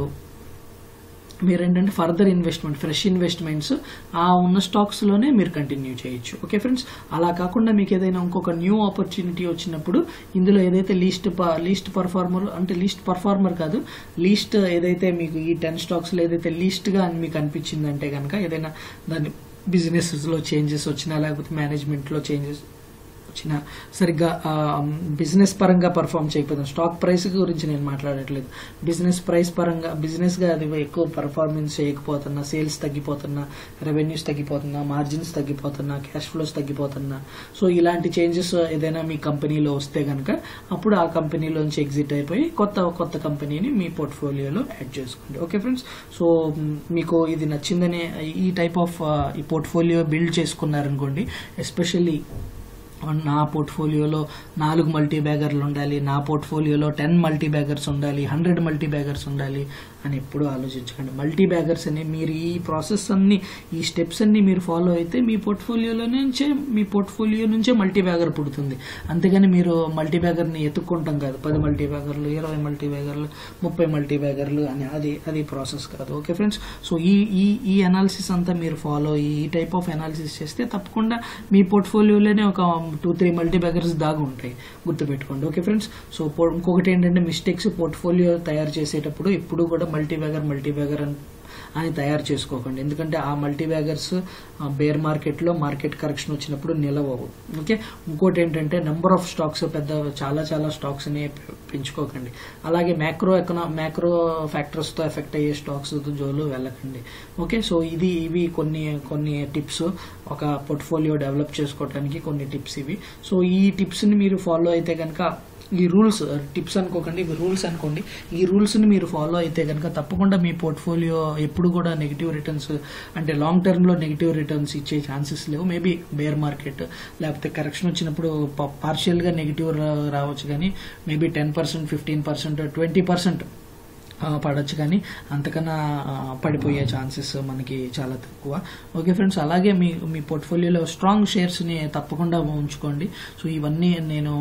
మీరు ఏంటంటే ఫర్దర్ ఇన్వెస్ట్మెంట్ ఫ్రెష్ ఇన్వెస్ట్మెంట్స్ ఆ ఉన్న స్టాక్స్ లోనే మీరు కంటిన్యూ చేయొచ్చు ఓకే ఫ్రెండ్స్ అలా కాకుండా మీకు ఏదైనా ఇంకొక న్యూ ఆపర్చునిటీ వచ్చినప్పుడు ఇందులో ఏదైతే లీస్ట్ లీస్ట్ పర్ఫార్మర్ అంటే లీస్ట్ పర్ఫార్మర్ కాదు లీస్ట్ ఏదైతే మీకు ఈ టెన్ స్టాక్స్ లో ఏదైతే లీస్ట్ గా అని మీకు అనిపించిందంటే కనుక ఏదైనా దాని బిజినెస్ లో చేంజెస్ వచ్చినా లేకపోతే మేనేజ్మెంట్ లో చేంజెస్ వచ్చినా సరిగ్గా బిజినెస్ పరంగా పర్ఫామ్ చేయకపోతే స్టాక్ ప్రైస్ గురించి నేను మాట్లాడట్లేదు బిజినెస్ ప్రైస్ పరంగా బిజినెస్ గా అది ఎక్కువ పర్ఫార్మెన్స్ చేయకపోతున్నా సేల్స్ తగ్గిపోతున్నా రెవెన్యూస్ తగ్గిపోతున్నా మార్జిన్స్ తగ్గిపోతున్నా క్యాష్ ఫ్లోస్ తగ్గిపోతున్నా సో ఇలాంటి చేంజెస్ ఏదైనా మీ కంపెనీలో వస్తే కనుక అప్పుడు ఆ కంపెనీలోంచి ఎగ్జిట్ అయిపోయి కొత్త కొత్త కంపెనీని మీ పోర్ట్ఫోలియోలో యాడ్ చేసుకోండి ఓకే ఫ్రెండ్స్ సో మ్, మీకు ఇది నచ్చిందని ఈ టైప్ ఆఫ్ ఈ పోర్ట్ఫోలియో బిల్డ్ చేసుకున్నారనుకోండి ఎస్పెషల్లీ నా పోర్ట్ఫోలియోలో నాలుగు మల్టీ బ్యాగర్లు ఉండాలి నా పోర్ట్ఫోలియోలో టెన్ మల్టీ బ్యాగర్స్ ఉండాలి హండ్రెడ్ మల్టీ బ్యాగర్స్ ఉండాలి అని ఎప్పుడూ ఆలోచించకండి మల్టీ బ్యాగర్స్ అని మీరు ఈ ప్రాసెస్ అన్ని ఈ స్టెప్స్ అన్ని మీరు ఫాలో అయితే మీ పోర్ట్ఫోలియోలో నుంచే మీ పోర్ట్ఫోలియో నుంచే మల్టీ బ్యాగర్ పుడుతుంది అంతేగాని మీరు మల్టీ బ్యాగర్ని ఎత్తుక్కుంటాం కాదు పది మల్టీ బ్యాగర్లు ఇరవై మల్టీ బ్యాగర్లు ముప్పై మల్టీ బ్యాగర్లు అని అది అది ప్రాసెస్ కాదు ఓకే ఫ్రెండ్స్ సో ఈ ఈ ఈ అనాలిసిస్ అంతా మీరు ఫాలో ఈ టైప్ ఆఫ్ అనాలిసిస్ చేస్తే తప్పకుండా మీ పోర్ట్ఫోలియోలోనే ఒక టూ త్రీ మల్టీ బ్యాగర్స్ దాగా ఉంటాయి గుర్తుపెట్టుకోండి ఓకే ఫ్రెండ్స్ సో పో- ఇంకొకటి ఏంటంటే మిస్టేక్స్ పోర్ట్ఫోలియో తయారు చేసేటప్పుడు ఎప్పుడు కూడా మల్టీ బ్యాగర్ మల్టీ బ్యాగర్ అని అని తయారు చేసుకోకండి ఎందుకంటే ఆ మల్టీ బ్యాగర్స్ బేర్ మార్కెట్లో మార్కెట్ కరెక్షన్ వచ్చినప్పుడు నిలవవు ఓకే ఇంకోటి ఏంటంటే నెంబర్ ఆఫ్ స్టాక్స్ పెద్ద చాలా చాలా స్టాక్స్ ని పె- పెంచుకోకండి అలాగే మ్యాక్రో ఎకనా మ్యాక్రో ఫ్యాక్టర్స్ తో ఎఫెక్ట్ అయ్యే స్టాక్స్ జోలు వెళ్ళకండి ఓకే సో ఇది ఇవి కొన్ని కొన్ని టిప్స్ ఒక పోర్ట్ఫోలియో డెవలప్ చేసుకోవడానికి కొన్ని టిప్స్ ఇవి సో ఈ టిప్స్ ని మీరు ఫాలో అయితే కనుక ఈ రూల్స్ టిప్స్ అనుకోకండి ఇవి రూల్స్ అనుకోండి ఈ రూల్స్ ని మీరు ఫాలో అయితే కనుక తప్పకుండా మీ పోర్ట్ఫోలియో ఎప్పుడు కూడా నెగిటివ్ రిటర్న్స్ అంటే లాంగ్ టర్మ్ లో నెగిటివ్ రిటర్న్స్ ఇచ్చే ఛాన్సెస్ లేవు మేబీ బేర్ మార్కెట్ లేకపోతే కరెక్షన్ వచ్చినప్పుడు పార్షియల్ గా నెగిటివ్ రావచ్చు కానీ maybe ten percent fifteen percent twenty percent పడవచ్చు కానీ అంతకన్నా ఆ, పడిపోయే ఛాన్సెస్ మనకి చాలా తక్కువ ఓకే ఫ్రెండ్స్ అలాగే మీ మీ పోర్ట్ఫోలియోలో స్ట్రాంగ్ షేర్స్ని తప్పకుండా ఉంచుకోండి సో ఇవన్నీ నేను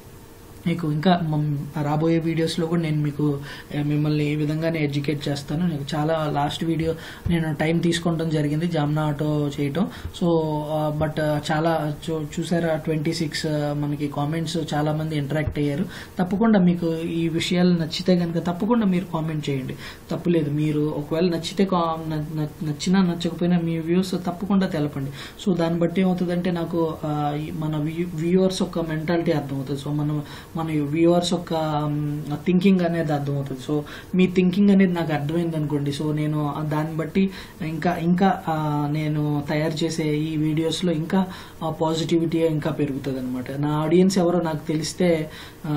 మీకు ఇంకా మమ్- రాబోయే వీడియోస్లో కూడా నేను మీకు ఏ, మిమ్మల్ని ఈ విధంగానే ఎడ్యుకేట్ చేస్తాను నేను చాలా లాస్ట్ వీడియో నేను టైం తీసుకోవడం జరిగింది జామ్నా ఆటో చేయటం సో బట్ చాలా చూ- చూసారా ట్వంటీ సిక్స్ మనకి కామెంట్స్ చాలా మంది ఇంటరాక్ట్ అయ్యారు తప్పకుండా మీకు ఈ విషయాలు నచ్చితే కనుక తప్పకుండా మీరు కామెంట్ చేయండి తప్పులేదు మీరు ఒకవేళ నచ్చితే కా- న- న- నచ్చినా నచ్చకపోయినా మీ వ్యూస్ తప్పకుండా తెలపండి సో దాన్ని బట్టి ఏమవుతుందంటే నాకు ఆ, ఈ మన వ్యూవర్స్ యొక్క మెంటాలిటీ అర్థమవుతుంది సో మనం మన వ్యూవర్స్ యొక్క థింకింగ్ అనేది అర్థమవుతుంది సో మీ థింకింగ్ అనేది నాకు అర్థమైంది అనుకోండి సో నేను ఆ దాన్ని బట్టి ఇంకా ఇంకా ఆ, నేను తయారు చేసే ఈ వీడియోస్లో ఇంకా పాజిటివిటీ ఇంకా పెరుగుతుంది అనమాట నా ఆడియన్స్ ఎవరో నాకు తెలిస్తే ఆ,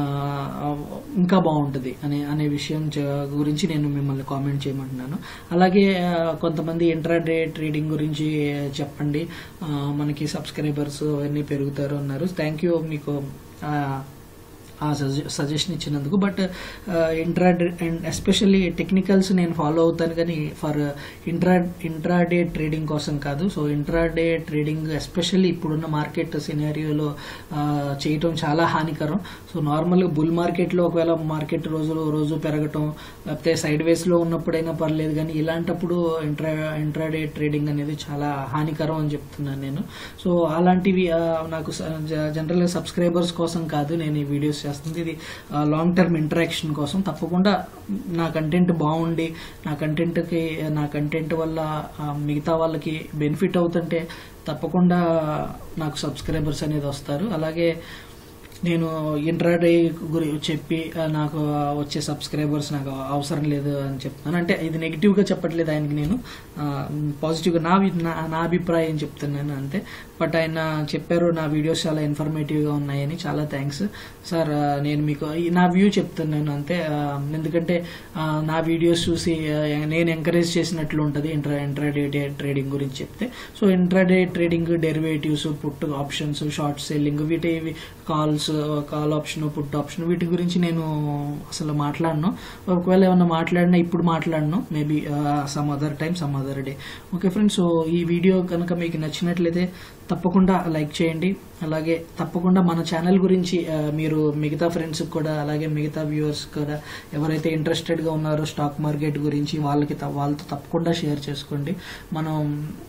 ఇంకా బాగుంటుంది అనే అనే విషయం చ- గురించి నేను మిమ్మల్ని కామెంట్ చేయమంటున్నాను అలాగే ఆ, కొంతమంది ఇంట్రాడే ట్రేడింగ్ గురించి చెప్పండి ఆ, మనకి సబ్స్క్రైబర్స్ అవన్నీ పెరుగుతారు అన్నారు థ్యాంక్ యూ మీకు ఆ, ఆ సజెషన్ ఇచ్చినందుకు but intra and especially technicals నేను ఫాలో అవుతాను కానీ ఫర్ ఇంట్రా ఇంట్రాడే ట్రేడింగ్ కోసం కాదు సో ఇంట్రాడే ట్రేడింగ్ ఎస్పెషల్లీ ఇప్పుడున్న మార్కెట్ సినారియోలో చేయటం చాలా హానికరం సో నార్మల్గా బుల్ మార్కెట్లో ఒకవేళ మార్కెట్ రోజు రోజు పెరగటం లేకపోతే సైడ్ వేస్లో ఉన్నప్పుడైనా పర్లేదు కానీ ఇలాంటప్పుడు ఇంట్రా ఇంట్రాడే ట్రేడింగ్ అనేది చాలా హానికరం అని చెప్తున్నాను నేను సో అలాంటివి ఆ, నాకు జనరల్గా సబ్స్క్రైబర్స్ కోసం కాదు నేను ఈ వీడియోస్ చేస్తుంది ఇది లాంగ్ టర్మ్ ఇంటరాక్షన్ కోసం తప్పకుండా నా కంటెంట్ బాగుండి నా కంటెంట్కి నా కంటెంట్ వల్ల ఆ, మిగతా వాళ్ళకి బెనిఫిట్ అవుతుంటే తప్పకుండా నాకు సబ్స్క్రైబర్స్ అనేది వస్తారు అలాగే నేను ఇంట్రాడే గురి చెప్పి ఆ, నాకు వచ్చే సబ్స్క్రైబర్స్ నాకు అవసరం లేదు అని చెప్తున్నాను అంటే ఇది నెగిటివ్ గా చెప్పట్లేదు ఆయనకి నేను పాజిటివ్ గా నా వి- నా- నా అభిప్రాయం చెప్తున్నాను అంతే బట్ ఆయన చెప్పారు నా వీడియోస్ చాలా ఇన్ఫర్మేటివ్ గా ఉన్నాయని చాలా థ్యాంక్స్ సార్ ఆ, నేను మీకు ఈ నా వ్యూ చెప్తున్నాను అంతే ఆ, ఎందుకంటే ఆ, నా వీడియోస్ చూసి ఆ, నేను ఎంకరేజ్ చేసినట్లు ఉంటుంది ఇంట్రా ఇంట్రాడే ట్రేడింగ్ గురించి చెప్తే so intraday trading derivatives put options short selling వీటి calls call option put option వీటి గురించి నేను అసలు మాట్లాడను ఒకవేళ ఏమన్నా మాట్లాడినా ఇప్పుడు మాట్లాడను maybe some other time some other day okay friends so ఈ వీడియో కనుక మీకు నచ్చినట్లయితే తప్పకుండా లైక్ చేయండి అలాగే తప్పకుండా మన ఛానల్ గురించి ఆ, మీరు మిగతా ఫ్రెండ్స్ కూడా అలాగే మిగతా వ్యూవర్స్ కూడా ఎవరైతే ఇంట్రెస్టెడ్ గా ఉన్నారో స్టాక్ మార్కెట్ గురించి వాళ్ళకి త- వాళ్ళతో తప్పకుండా షేర్ చేసుకోండి మనం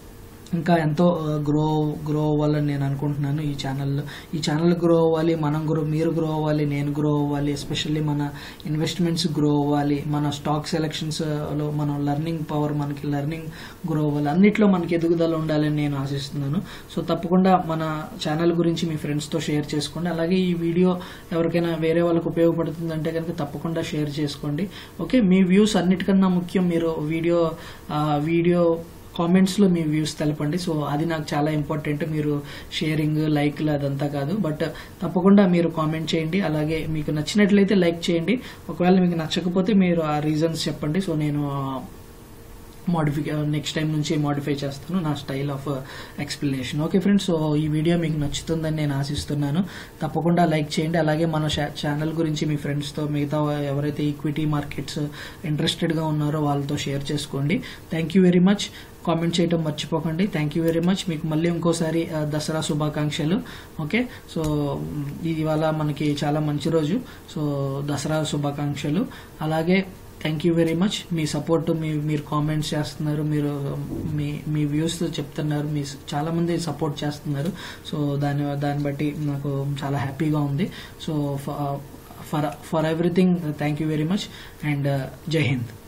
ఇంకా ఎంతో గ్రో గ్రో అవ్వాలని నేను అనుకుంటున్నాను ఈ ఛానల్లో ఈ ఛానల్ గ్రో అవ్వాలి మనం గ్రో మీరు గ్రో అవ్వాలి నేను గ్రో అవ్వాలి ఎస్పెషల్లీ మన ఇన్వెస్ట్మెంట్స్ గ్రో అవ్వాలి మన స్టాక్ సెలక్షన్స్ లో మనం లెర్నింగ్ పవర్ మనకి లెర్నింగ్ గ్రో అవ్వాలి అన్నిట్లో మనకి ఎదుగుదల ఉండాలని నేను ఆశిస్తున్నాను సో తప్పకుండా మన ఛానల్ గురించి మీ ఫ్రెండ్స్తో షేర్ చేసుకోండి అలాగే ఈ వీడియో ఎవరికైనా వేరే వాళ్ళకి ఉపయోగపడుతుందంటే కనుక తప్పకుండా షేర్ చేసుకోండి ఓకే మీ వ్యూస్ అన్నిటికన్నా ముఖ్యం మీరు వీడియో ఆ, వీడియో కామెంట్స్లో మీ వ్యూస్ తెలపండి సో అది నాకు చాలా ఇంపార్టెంట్ మీరు షేరింగ్ లైక్లు అదంతా కాదు బట్ తప్పకుండా మీరు కామెంట్ చేయండి అలాగే మీకు నచ్చినట్లయితే లైక్ చేయండి ఒకవేళ మీకు నచ్చకపోతే మీరు ఆ రీజన్స్ చెప్పండి సో నేను మోడిఫై నెక్స్ట్ టైం నుంచి మోడిఫై చేస్తాను నా style of explanation okay friends so ఈ వీడియో మీకు నచ్చుతుందని నేను ఆశిస్తున్నాను తప్పకుండా లైక్ చేయండి అలాగే మన ఛానల్ గురించి మీ ఫ్రెండ్స్తో మిగతా ఎవరైతే ఈక్విటీ మార్కెట్స్ ఇంట్రెస్టెడ్గా ఉన్నారో వాళ్ళతో షేర్ చేసుకోండి thank you very much comment చేయడం మర్చిపోకండి థ్యాంక్ యూ వెరీ మచ్ మీకు మళ్ళీ ఇంకోసారి ఆ, దసరా శుభాకాంక్షలు ఓకే సో మ్, ఇది ఇవాళ మనకి చాలా మంచి రోజు సో దసరా శుభాకాంక్షలు అలాగే థ్యాంక్ యూ వెరీ మచ్ మీ సపోర్ట్ మీ మీరు కామెంట్స్ చేస్తున్నారు మీరు మీ మీ వ్యూస్ చెప్తున్నారు మీ చాలా మంది సపోర్ట్ చేస్తున్నారు సో దాని దాన్ని బట్టి నాకు చాలా హ్యాపీగా ఉంది so for for everything thank you very much and Jai Hind